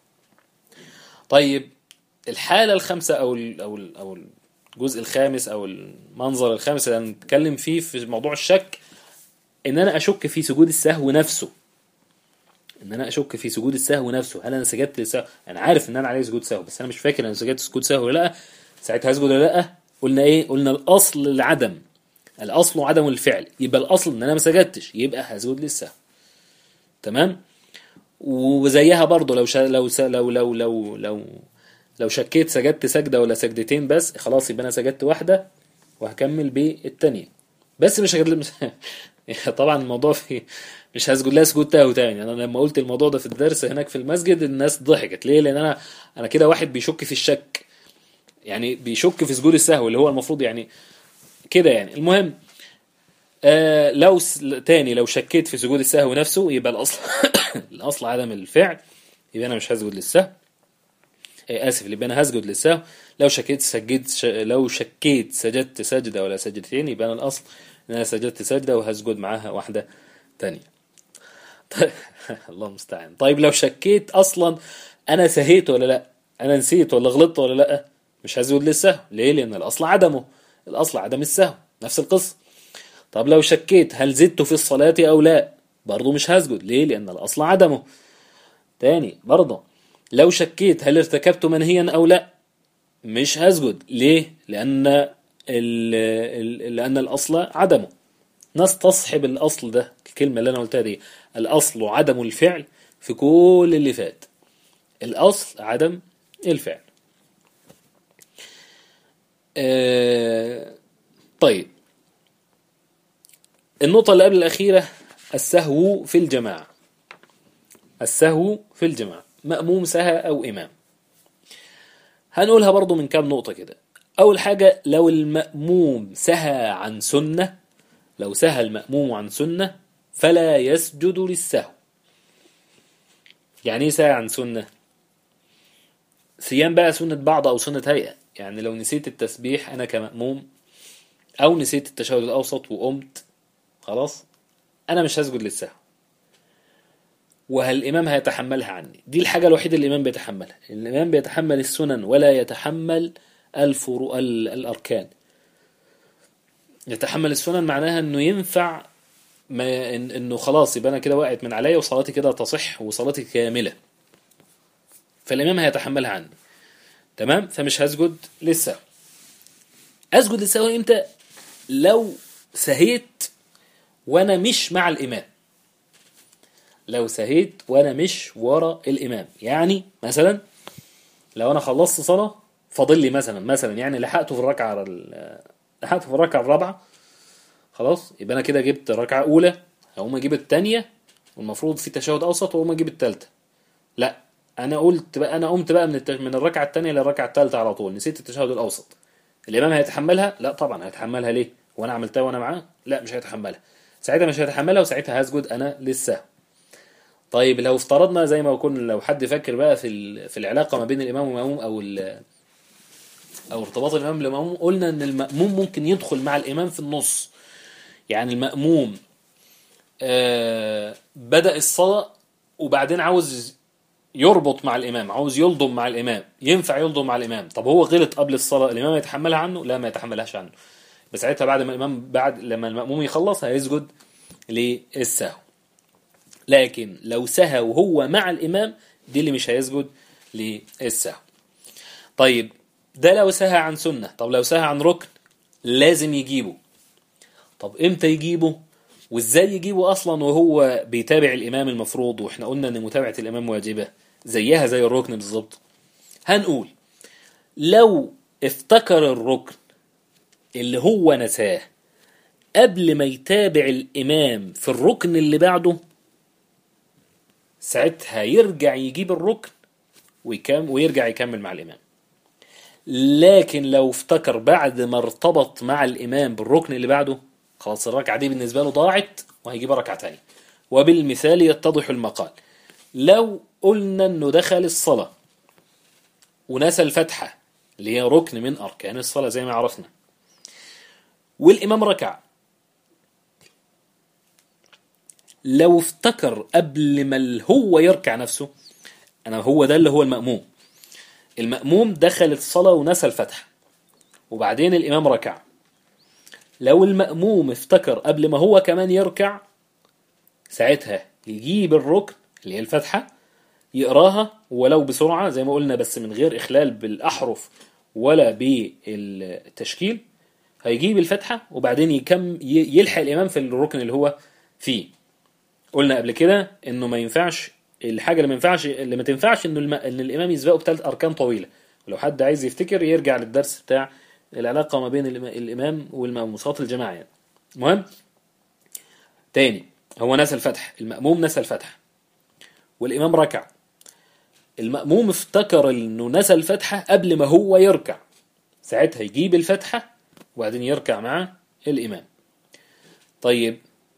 طيب الحالة الخامسة أو ال أو ال أو الجزء الخامس أو المنظر الخامس اللي هنتكلم فيه في موضوع الشك إن أنا أشك في سجود السهو نفسه ان انا اشك في سجود السهو نفسه هل انا سجدت للسهو انا عارف ان انا عليه سجود سهو بس انا مش فاكر انا سجدت سجود سهو ولا لا ساعتها هسجد ولا لا قلنا ايه قلنا الاصل العدم الاصل عدم الفعل يبقى الاصل ان انا ما سجدتش يبقى هسجد للسهو تمام وزيها برضه لو شا لو سا لو لو لو لو لو شكيت سجدت سجده ولا سجدتين بس خلاص يبقى انا سجدت واحده وهكمل بالتانيه بس مش هجد طبعا الموضوع في مش هسجد لها سجود تهو تاني انا لما قلت الموضوع ده في الدرس هناك في المسجد الناس ضحكت ليه لان انا انا كده واحد بيشك في الشك يعني بيشك في سجود السهو اللي هو المفروض يعني كده يعني المهم آه لو س... تاني لو شكيت في سجود السهو نفسه يبقى الاصل الاصل عدم الفعل يبقى انا مش هسجد للسهو آه اسف يبقى انا هسجد للسهو لو شكيت سجدت ش... لو شكيت سجدت سجده ولا سجدتين يبقى انا الاصل ان انا سجدت سجده وهسجد معاها واحده تانية طيب الله المستعان طيب لو شكيت اصلا انا سهيت ولا لا انا نسيت ولا غلطت ولا لا مش هسجد للسهو ليه لان الاصل عدمه الاصل عدم السهو نفس القصه طب لو شكيت هل زدت في الصلاة او لا برضه مش هسجد ليه لان الاصل عدمه تاني برضه لو شكيت هل ارتكبت منهيا او لا مش هسجد ليه لان ال ال لان الاصل عدمه نستصحب الاصل ده الكلمة اللي انا قلتها دي الاصل عدم الفعل في كل اللي فات الاصل عدم الفعل آه طيب النقطة اللي قبل الأخيرة السهو في الجماعة السهو في الجماعة مأموم سهى أو إمام هنقولها برضو من كام نقطة كده أول حاجة لو المأموم سهى عن سنة لو سهى المأموم عن سنة فلا يسجد للسهو يعني ايه سهى عن سنة صيام بقى سنة بعض أو سنة هيئة يعني لو نسيت التسبيح أنا كمأموم أو نسيت التشهد الأوسط وقمت خلاص أنا مش هسجد للسهو وهل الإمام هيتحملها عني دي الحاجة الوحيدة اللي الإمام بيتحملها الإمام بيتحمل السنن ولا يتحمل الفرو... الأركان يتحمل السنن معناها انه ينفع ما إن انه خلاص يبقى انا كده وقعت من عليا وصلاتي كده تصح وصلاتي كامله فالامام هيتحملها عني تمام فمش هسجد للسهو اسجد للسهو امتى لو سهيت وانا مش مع الامام لو سهيت وانا مش ورا الامام يعني مثلا لو انا خلصت صلاه فاضل لي مثلا مثلا يعني لحقته في الركعه لحقته في الركعه الرابعه خلاص يبقى انا كده جبت ركعه اولى هقوم اجيب الثانيه والمفروض في تشهد اوسط واقوم اجيب الثالثه لا انا قلت بقى انا قمت بقى من التش... من الركعه الثانيه للركعه الثالثه على طول نسيت التشهد الاوسط الامام هيتحملها لا طبعا هيتحملها ليه وانا عملتها وانا معاه لا مش هيتحملها ساعتها مش هيتحملها وساعتها هسجد انا للسهو طيب لو افترضنا زي ما كنا لو حد فاكر بقى في ال... في العلاقه ما بين الامام والماموم او ال... او ارتباط الامام بالماموم قلنا ان الماموم ممكن يدخل مع الامام في النص يعني الماموم آه بدا الصلاه وبعدين عاوز يربط مع الامام عاوز يلضم مع الامام ينفع يلضم مع الامام طب هو غلط قبل الصلاه الامام يتحملها عنه لا ما يتحملهاش عنه بس ساعتها بعد ما الامام بعد لما الماموم يخلص هيسجد للسهو لكن لو سهى وهو مع الامام دي اللي مش هيسجد للسهو طيب ده لو سهى عن سنة طب لو سهى عن ركن لازم يجيبه طب امتى يجيبه وازاي يجيبه اصلا وهو بيتابع الامام المفروض واحنا قلنا ان متابعة الامام واجبة زيها زي الركن بالظبط هنقول لو افتكر الركن اللي هو نساه قبل ما يتابع الامام في الركن اللي بعده ساعتها يرجع يجيب الركن ويكم ويرجع يكمل مع الامام لكن لو افتكر بعد ما ارتبط مع الامام بالركن اللي بعده خلاص الركعه دي بالنسبه له ضاعت وهيجيب ركعه تانية وبالمثال يتضح المقال لو قلنا انه دخل الصلاه ونسى الفتحه اللي هي ركن من اركان الصلاه زي ما عرفنا والامام ركع لو افتكر قبل ما هو يركع نفسه انا هو ده اللي هو المأموم المأموم دخل الصلاة ونسى الفتحة وبعدين الإمام ركع لو المأموم افتكر قبل ما هو كمان يركع ساعتها يجيب الركن اللي هي الفتحة يقراها ولو بسرعة زي ما قلنا بس من غير إخلال بالأحرف ولا بالتشكيل هيجيب الفتحة وبعدين يكم يلحق الإمام في الركن اللي هو فيه قلنا قبل كده إنه ما ينفعش الحاجة اللي ما ينفعش اللي ما تنفعش إنه الم... إن الإمام يسبقه بثلاث أركان طويلة ولو حد عايز يفتكر يرجع للدرس بتاع العلاقة ما بين الإمام والمأموم صلاة الجماعة يعني مهم تاني هو نسى الفتح المأموم نسى الفتح والإمام ركع المأموم افتكر إنه نسى الفتحة قبل ما هو يركع ساعتها يجيب الفتحة وبعدين يركع مع الإمام طيب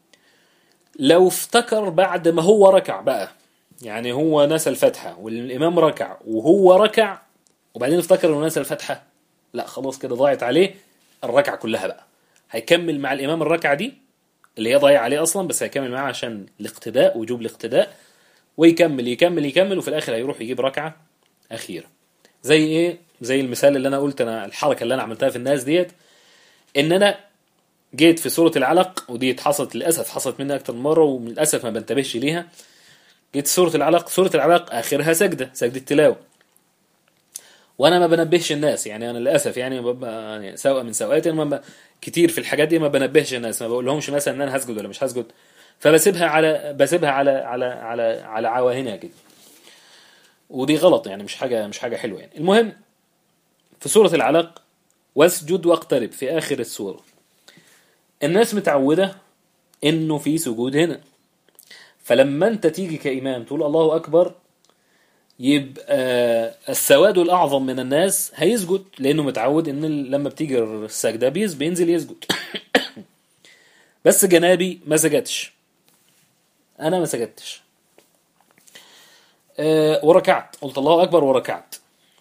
لو افتكر بعد ما هو ركع بقى يعني هو نسى الفتحة والإمام ركع وهو ركع وبعدين افتكر إنه نسى الفتحة لا خلاص كده ضاعت عليه الركعة كلها بقى هيكمل مع الإمام الركعة دي اللي هي ضايع عليه أصلا بس هيكمل معاه عشان الاقتداء وجوب الاقتداء ويكمل يكمل يكمل وفي الآخر هيروح يجيب ركعة أخيرة زي إيه زي المثال اللي أنا قلت أنا الحركة اللي أنا عملتها في الناس ديت إن أنا جيت في سورة العلق ودي حصلت للأسف حصلت مني أكتر من مرة وللأسف ما بنتبهش ليها جيت سورة العلق سورة العلق آخرها سجدة سجدة تلاوة وانا ما بنبهش الناس يعني انا للاسف يعني ببقى يعني سواء من سوءاتي ما كتير في الحاجات دي ما بنبهش الناس ما بقول لهمش مثلا ان انا هسجد ولا مش هسجد فبسيبها على بسيبها على على على على عواهنها كده ودي غلط يعني مش حاجه مش حاجه حلوه يعني المهم في سوره العلق واسجد واقترب في اخر السوره الناس متعوده انه في سجود هنا فلما انت تيجي كامام تقول الله اكبر يبقى السواد الأعظم من الناس هيسجد لأنه متعود إن لما بتيجي السجدة بيز بينزل يسجد بس جنابي ما سجدش أنا ما سجدتش أه وركعت قلت الله أكبر وركعت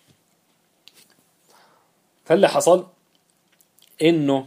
فاللي حصل إنه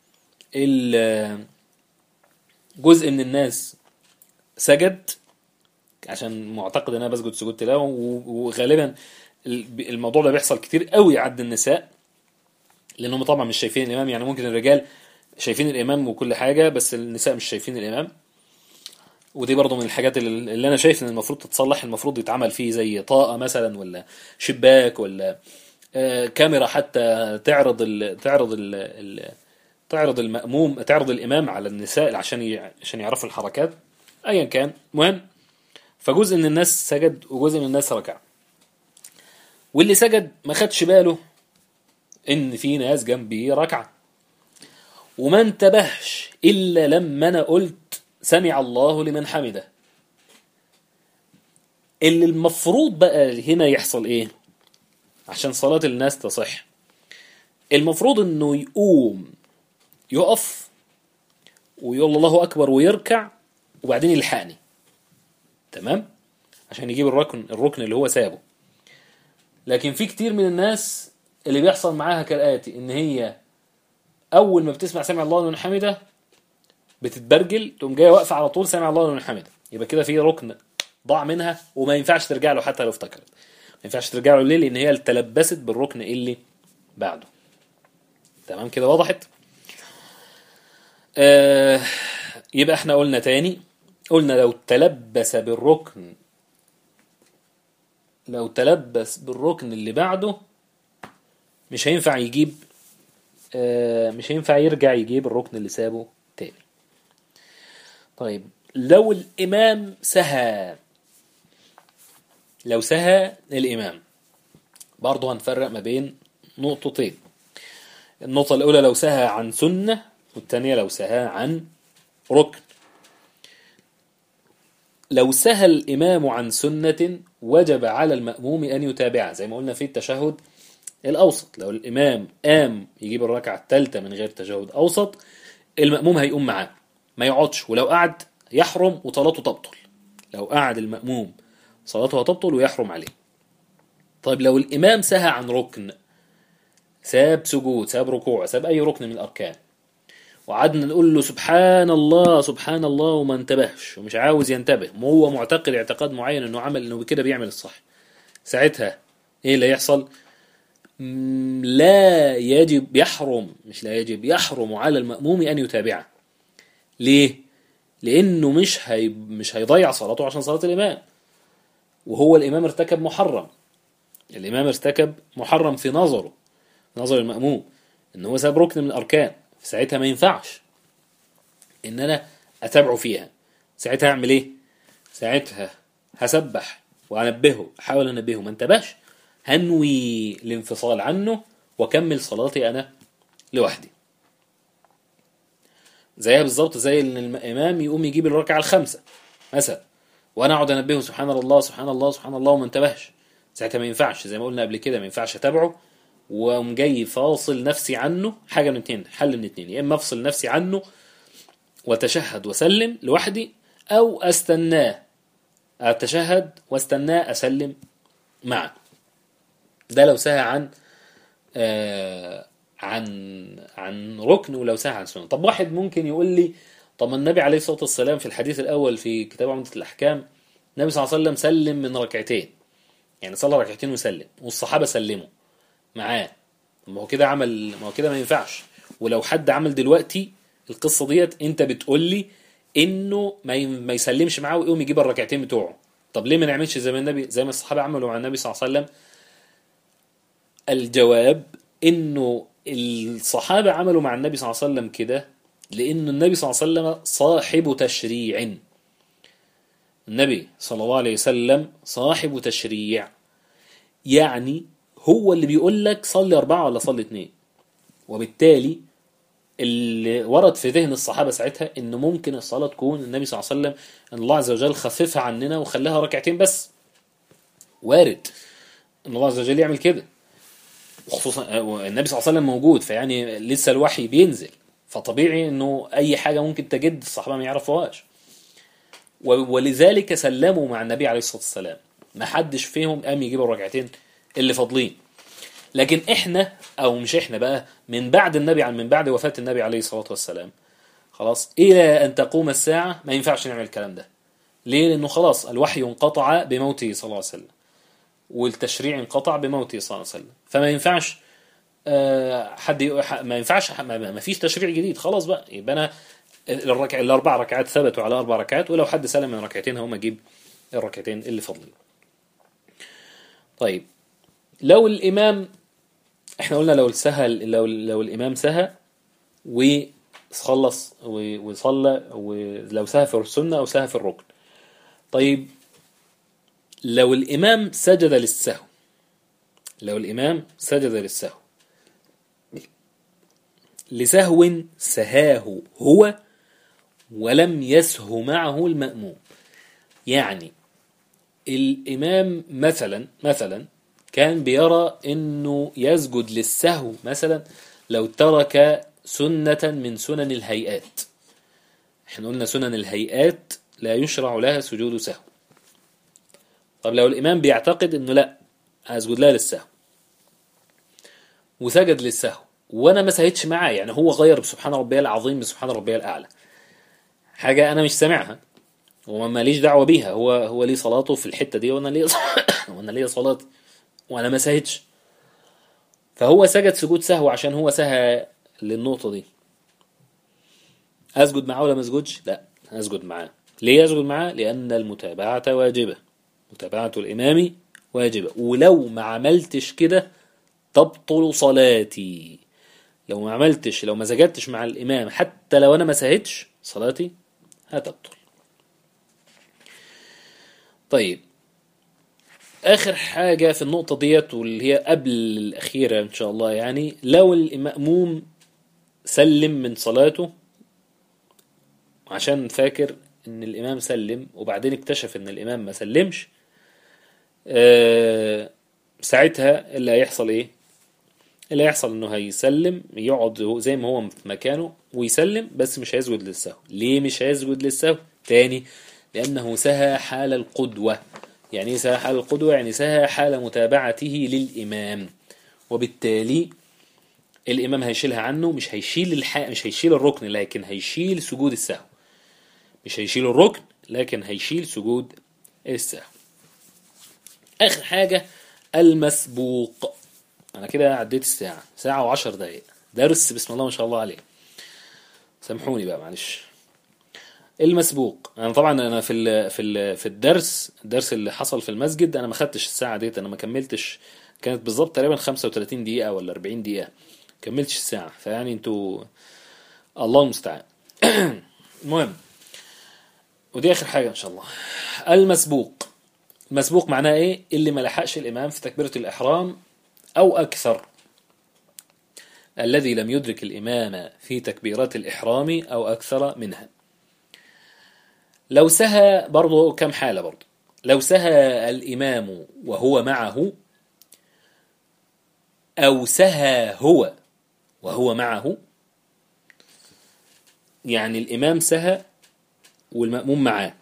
جزء من الناس سجد عشان معتقد ان انا بسجد سجود تلاوه وغالبا الموضوع ده بيحصل كتير قوي عند النساء لانهم طبعا مش شايفين الامام يعني ممكن الرجال شايفين الامام وكل حاجه بس النساء مش شايفين الامام ودي برضه من الحاجات اللي انا شايف ان المفروض تتصلح المفروض يتعمل فيه زي طاقه مثلا ولا شباك ولا كاميرا حتى تعرض ال تعرض ال ال تعرض المأموم تعرض الامام على النساء عشان عشان يعرفوا الحركات ايا كان مهم فجزء من الناس سجد وجزء من الناس ركع واللي سجد ما خدش باله ان في ناس جنبي ركعه وما انتبهش الا لما انا قلت سمع الله لمن حمده اللي المفروض بقى هنا يحصل ايه عشان صلاة الناس تصح المفروض انه يقوم يقف ويقول الله اكبر ويركع وبعدين يلحقني تمام عشان يجيب الركن الركن اللي هو سابه لكن في كتير من الناس اللي بيحصل معاها كالآتي ان هي اول ما بتسمع سمع الله لمن حمده بتتبرجل تقوم جايه واقفه على طول سمع الله لمن حمده يبقى كده في ركن ضاع منها وما ينفعش ترجع له حتى لو افتكرت ما ينفعش ترجع له ليه لان هي تلبست بالركن اللي بعده تمام كده وضحت آه يبقى احنا قلنا تاني قلنا لو تلبس بالركن لو تلبس بالركن اللي بعده مش هينفع يجيب آه مش هينفع يرجع يجيب الركن اللي سابه تاني طيب لو الإمام سهى لو سهى الإمام برضه هنفرق ما بين نقطتين النقطة الأولى لو سهى عن سنة والثانية لو سهى عن ركن لو سهى الإمام عن سنة وجب على المأموم أن يتابعه زي ما قلنا في التشهد الأوسط لو الإمام قام يجيب الركعة الثالثة من غير تشهد أوسط المأموم هيقوم معاه ما يقعدش ولو قعد يحرم وصلاته تبطل لو قعد المأموم صلاته هتبطل ويحرم عليه طيب لو الإمام سهى عن ركن ساب سجود ساب ركوع ساب أي ركن من الأركان وقعدنا نقول له سبحان الله سبحان الله وما انتبهش ومش عاوز ينتبه وهو معتقد اعتقاد معين انه عمل انه كده بيعمل الصح ساعتها ايه اللي يحصل مم، لا يجب يحرم مش لا يجب يحرم على المأموم ان يتابعه ليه لانه مش هي مش هيضيع صلاته عشان صلاة الامام وهو الامام ارتكب محرم الامام ارتكب محرم في نظره في نظر المأموم ان هو ساب ركن من الاركان ساعتها ما ينفعش ان انا اتابعه فيها ساعتها اعمل ايه ساعتها هسبح وانبهه احاول انبهه ما انتبهش هنوي الانفصال عنه واكمل صلاتي انا لوحدي زيها بالظبط زي ان الامام يقوم يجيب الركعه الخامسه مثلا وانا اقعد انبهه سبحان الله سبحان الله سبحان الله وما انتبهش ساعتها ما ينفعش زي ما قلنا قبل كده ما ينفعش اتابعه وقوم جاي فاصل نفسي عنه حاجه من اتنين حل من اتنين يا اما افصل نفسي عنه واتشهد واسلم لوحدي او استناه اتشهد واستناه اسلم معه ده لو سهى عن آه عن عن ركن ولو سهى عن سنه طب واحد ممكن يقول لي طب ما النبي عليه الصلاه والسلام في الحديث الاول في كتاب عمده الاحكام النبي صلى الله عليه وسلم سلم من ركعتين يعني صلى ركعتين وسلم والصحابه سلموا معاه ما هو كده عمل ما هو كده ما ينفعش ولو حد عمل دلوقتي القصه ديت انت بتقول لي انه ما ي- ما يسلمش معاه ويقوم يجيب الركعتين بتوعه طب ليه ما نعملش زي ما النبي زي ما الصحابه عملوا مع النبي صلى الله عليه وسلم الجواب انه الصحابه عملوا مع النبي صلى الله عليه وسلم كده لانه النبي صلى الله عليه وسلم صاحب تشريع النبي صلى الله عليه وسلم صاحب تشريع يعني هو اللي بيقول لك صلي أربعة ولا صلي اتنين وبالتالي اللي ورد في ذهن الصحابة ساعتها إن ممكن الصلاة تكون النبي صلى الله عليه وسلم إن الله عز وجل خففها عننا وخلاها ركعتين بس وارد إن الله عز وجل يعمل كده وخصوصا النبي صلى الله عليه وسلم موجود فيعني لسه الوحي بينزل فطبيعي إنه أي حاجة ممكن تجد الصحابة ما يعرفوهاش و- ولذلك سلموا مع النبي عليه الصلاة والسلام ما حدش فيهم قام يجيب الركعتين اللي فاضلين لكن احنا او مش احنا بقى من بعد النبي عن من بعد وفاة النبي عليه الصلاة والسلام خلاص الى ان تقوم الساعة ما ينفعش نعمل الكلام ده ليه لانه خلاص الوحي انقطع بموته صلى الله عليه وسلم والتشريع انقطع بموته صلى الله عليه وسلم فما ينفعش آه، حد يق- ح- ما ينفعش ح- ما ما فيش تشريع جديد خلاص بقى يبقى انا الركع الاربع ركعات ثبتوا على اربع ركعات ولو حد سلم من ركعتين هقوم اجيب الركعتين اللي فاضلين طيب لو الامام احنا قلنا لو سهى لو لو الامام سهى وخلص و- وصلى ولو سهى في السنه او سهى في الركن طيب لو الامام سجد للسهو لو الامام سجد للسهو لسهو سهاه هو ولم يسه معه المأموم يعني الإمام مثلا مثلا كان بيرى انه يسجد للسهو مثلا لو ترك سنة من سنن الهيئات احنا قلنا سنن الهيئات لا يشرع لها سجود سهو طب لو الإمام بيعتقد انه لا هسجد لها للسهو وسجد للسهو وانا ما سهدتش معاه يعني هو غير بسبحان ربي العظيم بسبحان ربي الاعلى حاجه انا مش سامعها وما ماليش دعوه بيها هو هو ليه صلاته في الحته دي وانا ليه وانا ليه صلاتي وانا ما سهدش فهو سجد سجود سهو عشان هو سهى للنقطه دي اسجد معاه ولا ما اسجدش لا اسجد معاه ليه اسجد معاه لان المتابعه واجبه متابعه الامام واجبه ولو ما عملتش كده تبطل صلاتي لو ما عملتش لو ما سجدتش مع الامام حتى لو انا ما سهدتش صلاتي هتبطل طيب آخر حاجة في النقطة ديت واللي هي قبل الأخيرة إن شاء الله يعني لو المأموم سلم من صلاته عشان فاكر إن الإمام سلم وبعدين اكتشف إن الإمام ما سلمش آه ساعتها اللي هيحصل إيه؟ اللي هيحصل إنه هيسلم يقعد هو- زي ما هو في مكانه ويسلم بس مش هيسجد للسهو ليه مش هيسجد للسهو؟ تاني لأنه سهى حال القدوة يعني ايه سهى حال القدوة يعني سهى حال متابعته للإمام وبالتالي الإمام هيشيلها عنه مش هيشيل الح... مش هيشيل الركن لكن هيشيل سجود السهو مش هيشيل الركن لكن هيشيل سجود السهو آخر حاجة المسبوق أنا كده عديت الساعة ساعة وعشر دقايق درس بسم الله ما شاء الله عليه سامحوني بقى معلش المسبوق انا طبعا انا في ال في ال في الدرس الدرس اللي حصل في المسجد انا ما خدتش الساعه ديت انا ما كملتش كانت بالظبط تقريبا 35 دقيقه ولا 40 دقيقه كملتش الساعه فيعني انتوا الله المستعان المهم ودي اخر حاجه ان شاء الله المسبوق المسبوق معناه ايه اللي ما لحقش الامام في تكبيره الاحرام او اكثر الذي لم يدرك الامام في تكبيرات الاحرام او اكثر منها لو سهى برضه كم حالة برضه لو سهى الإمام وهو معه أو سهى هو وهو معه يعني الإمام سهى والمأموم معاه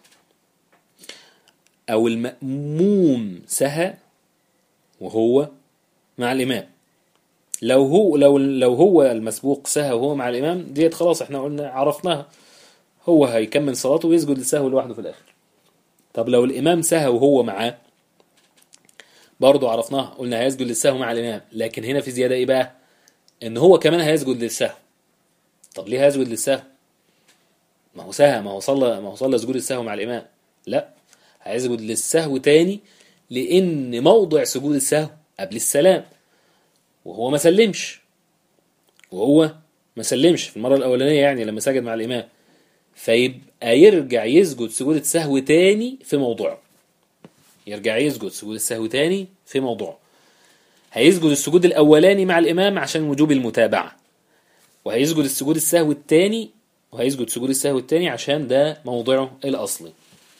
أو المأموم سهى وهو مع الإمام لو هو لو لو هو المسبوق سهى وهو مع الإمام ديت خلاص احنا قلنا عرفناها هو هيكمل صلاته ويسجد للسهو لوحده في الآخر طب لو الإمام سهى وهو معاه برضه عرفناها قلنا هيسجد للسهو مع الإمام لكن هنا في زيادة إيه بقى إن هو كمان هيسجد للسهو طب ليه هيسجد للسهو ما هو سهى ما هو صلى ما هو صلى سجود السهو مع الإمام لا هيسجد للسهو تاني لأن موضع سجود السهو قبل السلام وهو ما سلمش وهو ما سلمش في المرة الأولانية يعني لما سجد مع الإمام فيبقى يرجع يسجد سجود السهو تاني في موضوعه يرجع يسجد سجود السهو تاني في موضوعه هيسجد السجود الأولاني مع الإمام عشان وجوب المتابعة وهيسجد السجود السهو التاني وهيسجد سجود السهو التاني عشان ده موضعه الأصلي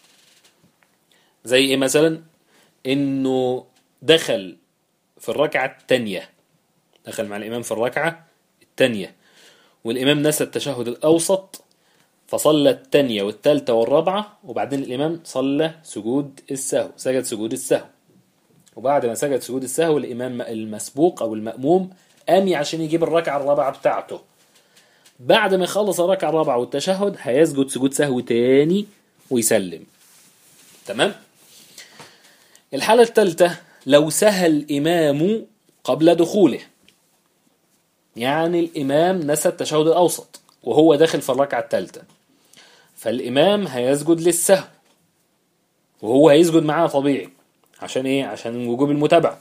زي إيه مثلا إنه دخل في الركعة التانية دخل مع الإمام في الركعة التانية والإمام نسى التشهد الأوسط فصلى التانية والتالتة والرابعة وبعدين الإمام صلى سجود السهو سجد سجود السهو وبعد ما سجد سجود السهو الإمام المسبوق أو المأموم قام عشان يجيب الركعة الرابعة بتاعته بعد ما يخلص الركعة الرابعة والتشهد هيسجد سجود سهو تاني ويسلم تمام الحالة الثالثة لو سهى الإمام قبل دخوله يعني الإمام نسى التشهد الأوسط وهو داخل في الركعة الثالثة فالإمام هيسجد للسهو وهو هيسجد معاه طبيعي عشان إيه؟ عشان وجوب المتابعة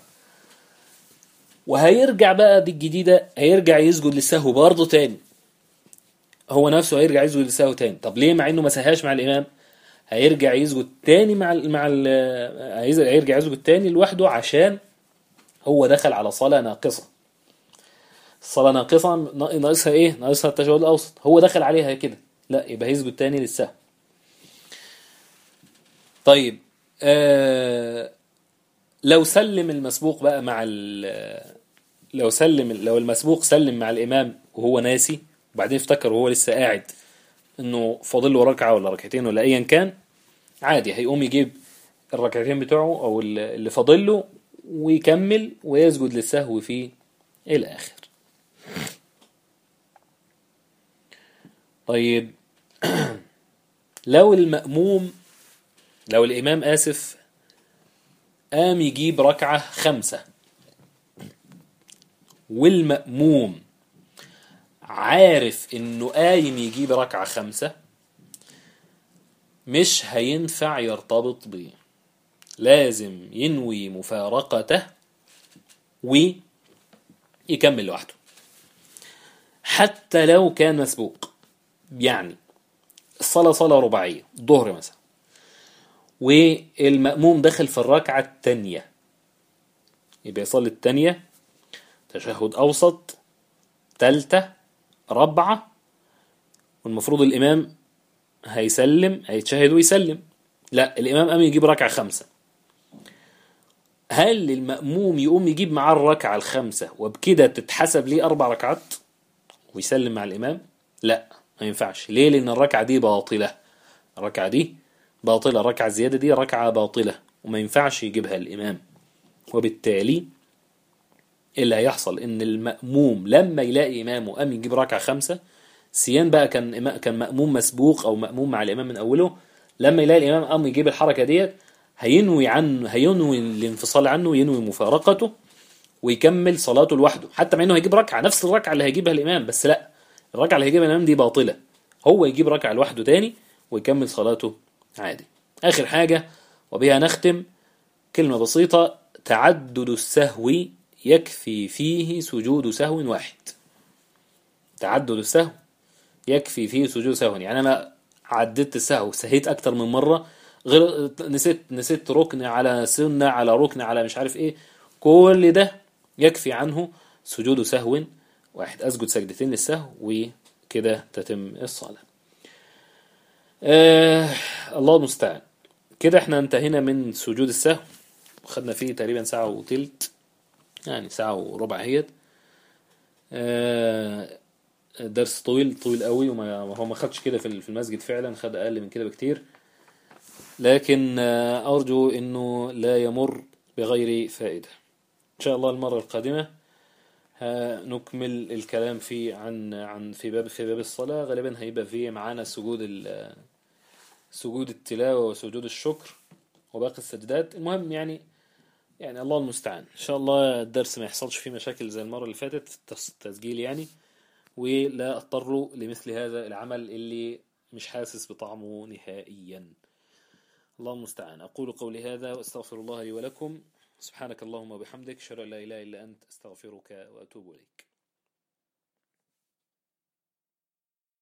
وهيرجع بقى دي الجديدة هيرجع يسجد للسهو برضه تاني هو نفسه هيرجع يسجد للسهو تاني طب ليه مع إنه ما سهاش مع الإمام هيرجع يسجد تاني مع ال مع ال هيرجع يسجد تاني لوحده عشان هو دخل على صلاة ناقصة الصلاة ناقصة ناقصها ايه؟ ناقصها التشهد الأوسط هو دخل عليها كده لا يبقى هيسجد تاني للسهو طيب آه لو سلم المسبوق بقى مع لو سلم لو المسبوق سلم مع الإمام وهو ناسي وبعدين افتكر وهو لسه قاعد انه فاضل له ركعه ولا ركعتين ولا ايا كان عادي هيقوم يجيب الركعتين بتوعه او اللي فاضل له ويكمل ويسجد للسهو في الاخر طيب لو المأموم لو الإمام آسف قام يجيب ركعة خمسة والمأموم عارف انه قايم يجيب ركعة خمسة مش هينفع يرتبط بيه لازم ينوي مفارقته ويكمل لوحده حتى لو كان مسبوق يعني الصلاة صلاة رباعية الظهر مثلا والمأموم دخل في الركعة التانية يبقى يصلي التانية تشهد أوسط تالتة رابعة والمفروض الإمام هيسلم هيتشهد ويسلم لا الإمام قام يجيب ركعة خمسة هل المأموم يقوم يجيب معاه الركعة الخامسة وبكده تتحسب ليه أربع ركعات ويسلم مع الإمام؟ لا ما ينفعش ليه؟ لأن الركعة دي باطلة الركعة دي باطلة الركعة الزيادة دي ركعة باطلة وما ينفعش يجيبها الإمام وبالتالي اللي هيحصل إن المأموم لما يلاقي إمامه قام يجيب ركعة خمسة سيان بقى كان كان مأموم مسبوق أو مأموم مع الإمام من أوله لما يلاقي الإمام قام يجيب الحركة ديت هينوي عنه هينوي الانفصال عنه ينوي مفارقته ويكمل صلاته لوحده حتى مع انه هيجيب ركعه نفس الركعه اللي هيجيبها الامام بس لا الركعه اللي هيجيبها الامام دي باطله هو يجيب ركعه لوحده تاني ويكمل صلاته عادي اخر حاجه وبها نختم كلمه بسيطه تعدد السهو يكفي فيه سجود سهو واحد تعدد السهو يكفي فيه سجود سهو يعني انا عددت السهو سهيت اكتر من مره غير نسيت نسيت ركن على سنة على ركن على مش عارف ايه كل ده يكفي عنه سجود سهو واحد اسجد سجدتين للسهو وكده تتم الصلاة آه الله المستعان كده احنا انتهينا من سجود السهو خدنا فيه تقريبا ساعة وتلت يعني ساعة وربع هيت آه درس طويل طويل قوي وما هو ما خدش كده في المسجد فعلا خد اقل من كده بكتير لكن أرجو أنه لا يمر بغير فائدة إن شاء الله المرة القادمة نكمل الكلام في عن عن في باب في باب الصلاة غالبا هيبقى فيه معانا سجود سجود التلاوة وسجود الشكر وباقي السجدات المهم يعني يعني الله المستعان إن شاء الله الدرس ما يحصلش فيه مشاكل زي المرة اللي فاتت في التسجيل يعني ولا اضطروا لمثل هذا العمل اللي مش حاسس بطعمه نهائيا الله المستعان أقول قولي هذا وأستغفر الله لي ولكم سبحانك اللهم وبحمدك أشهد أن لا إله إلا أنت أستغفرك وأتوب إليك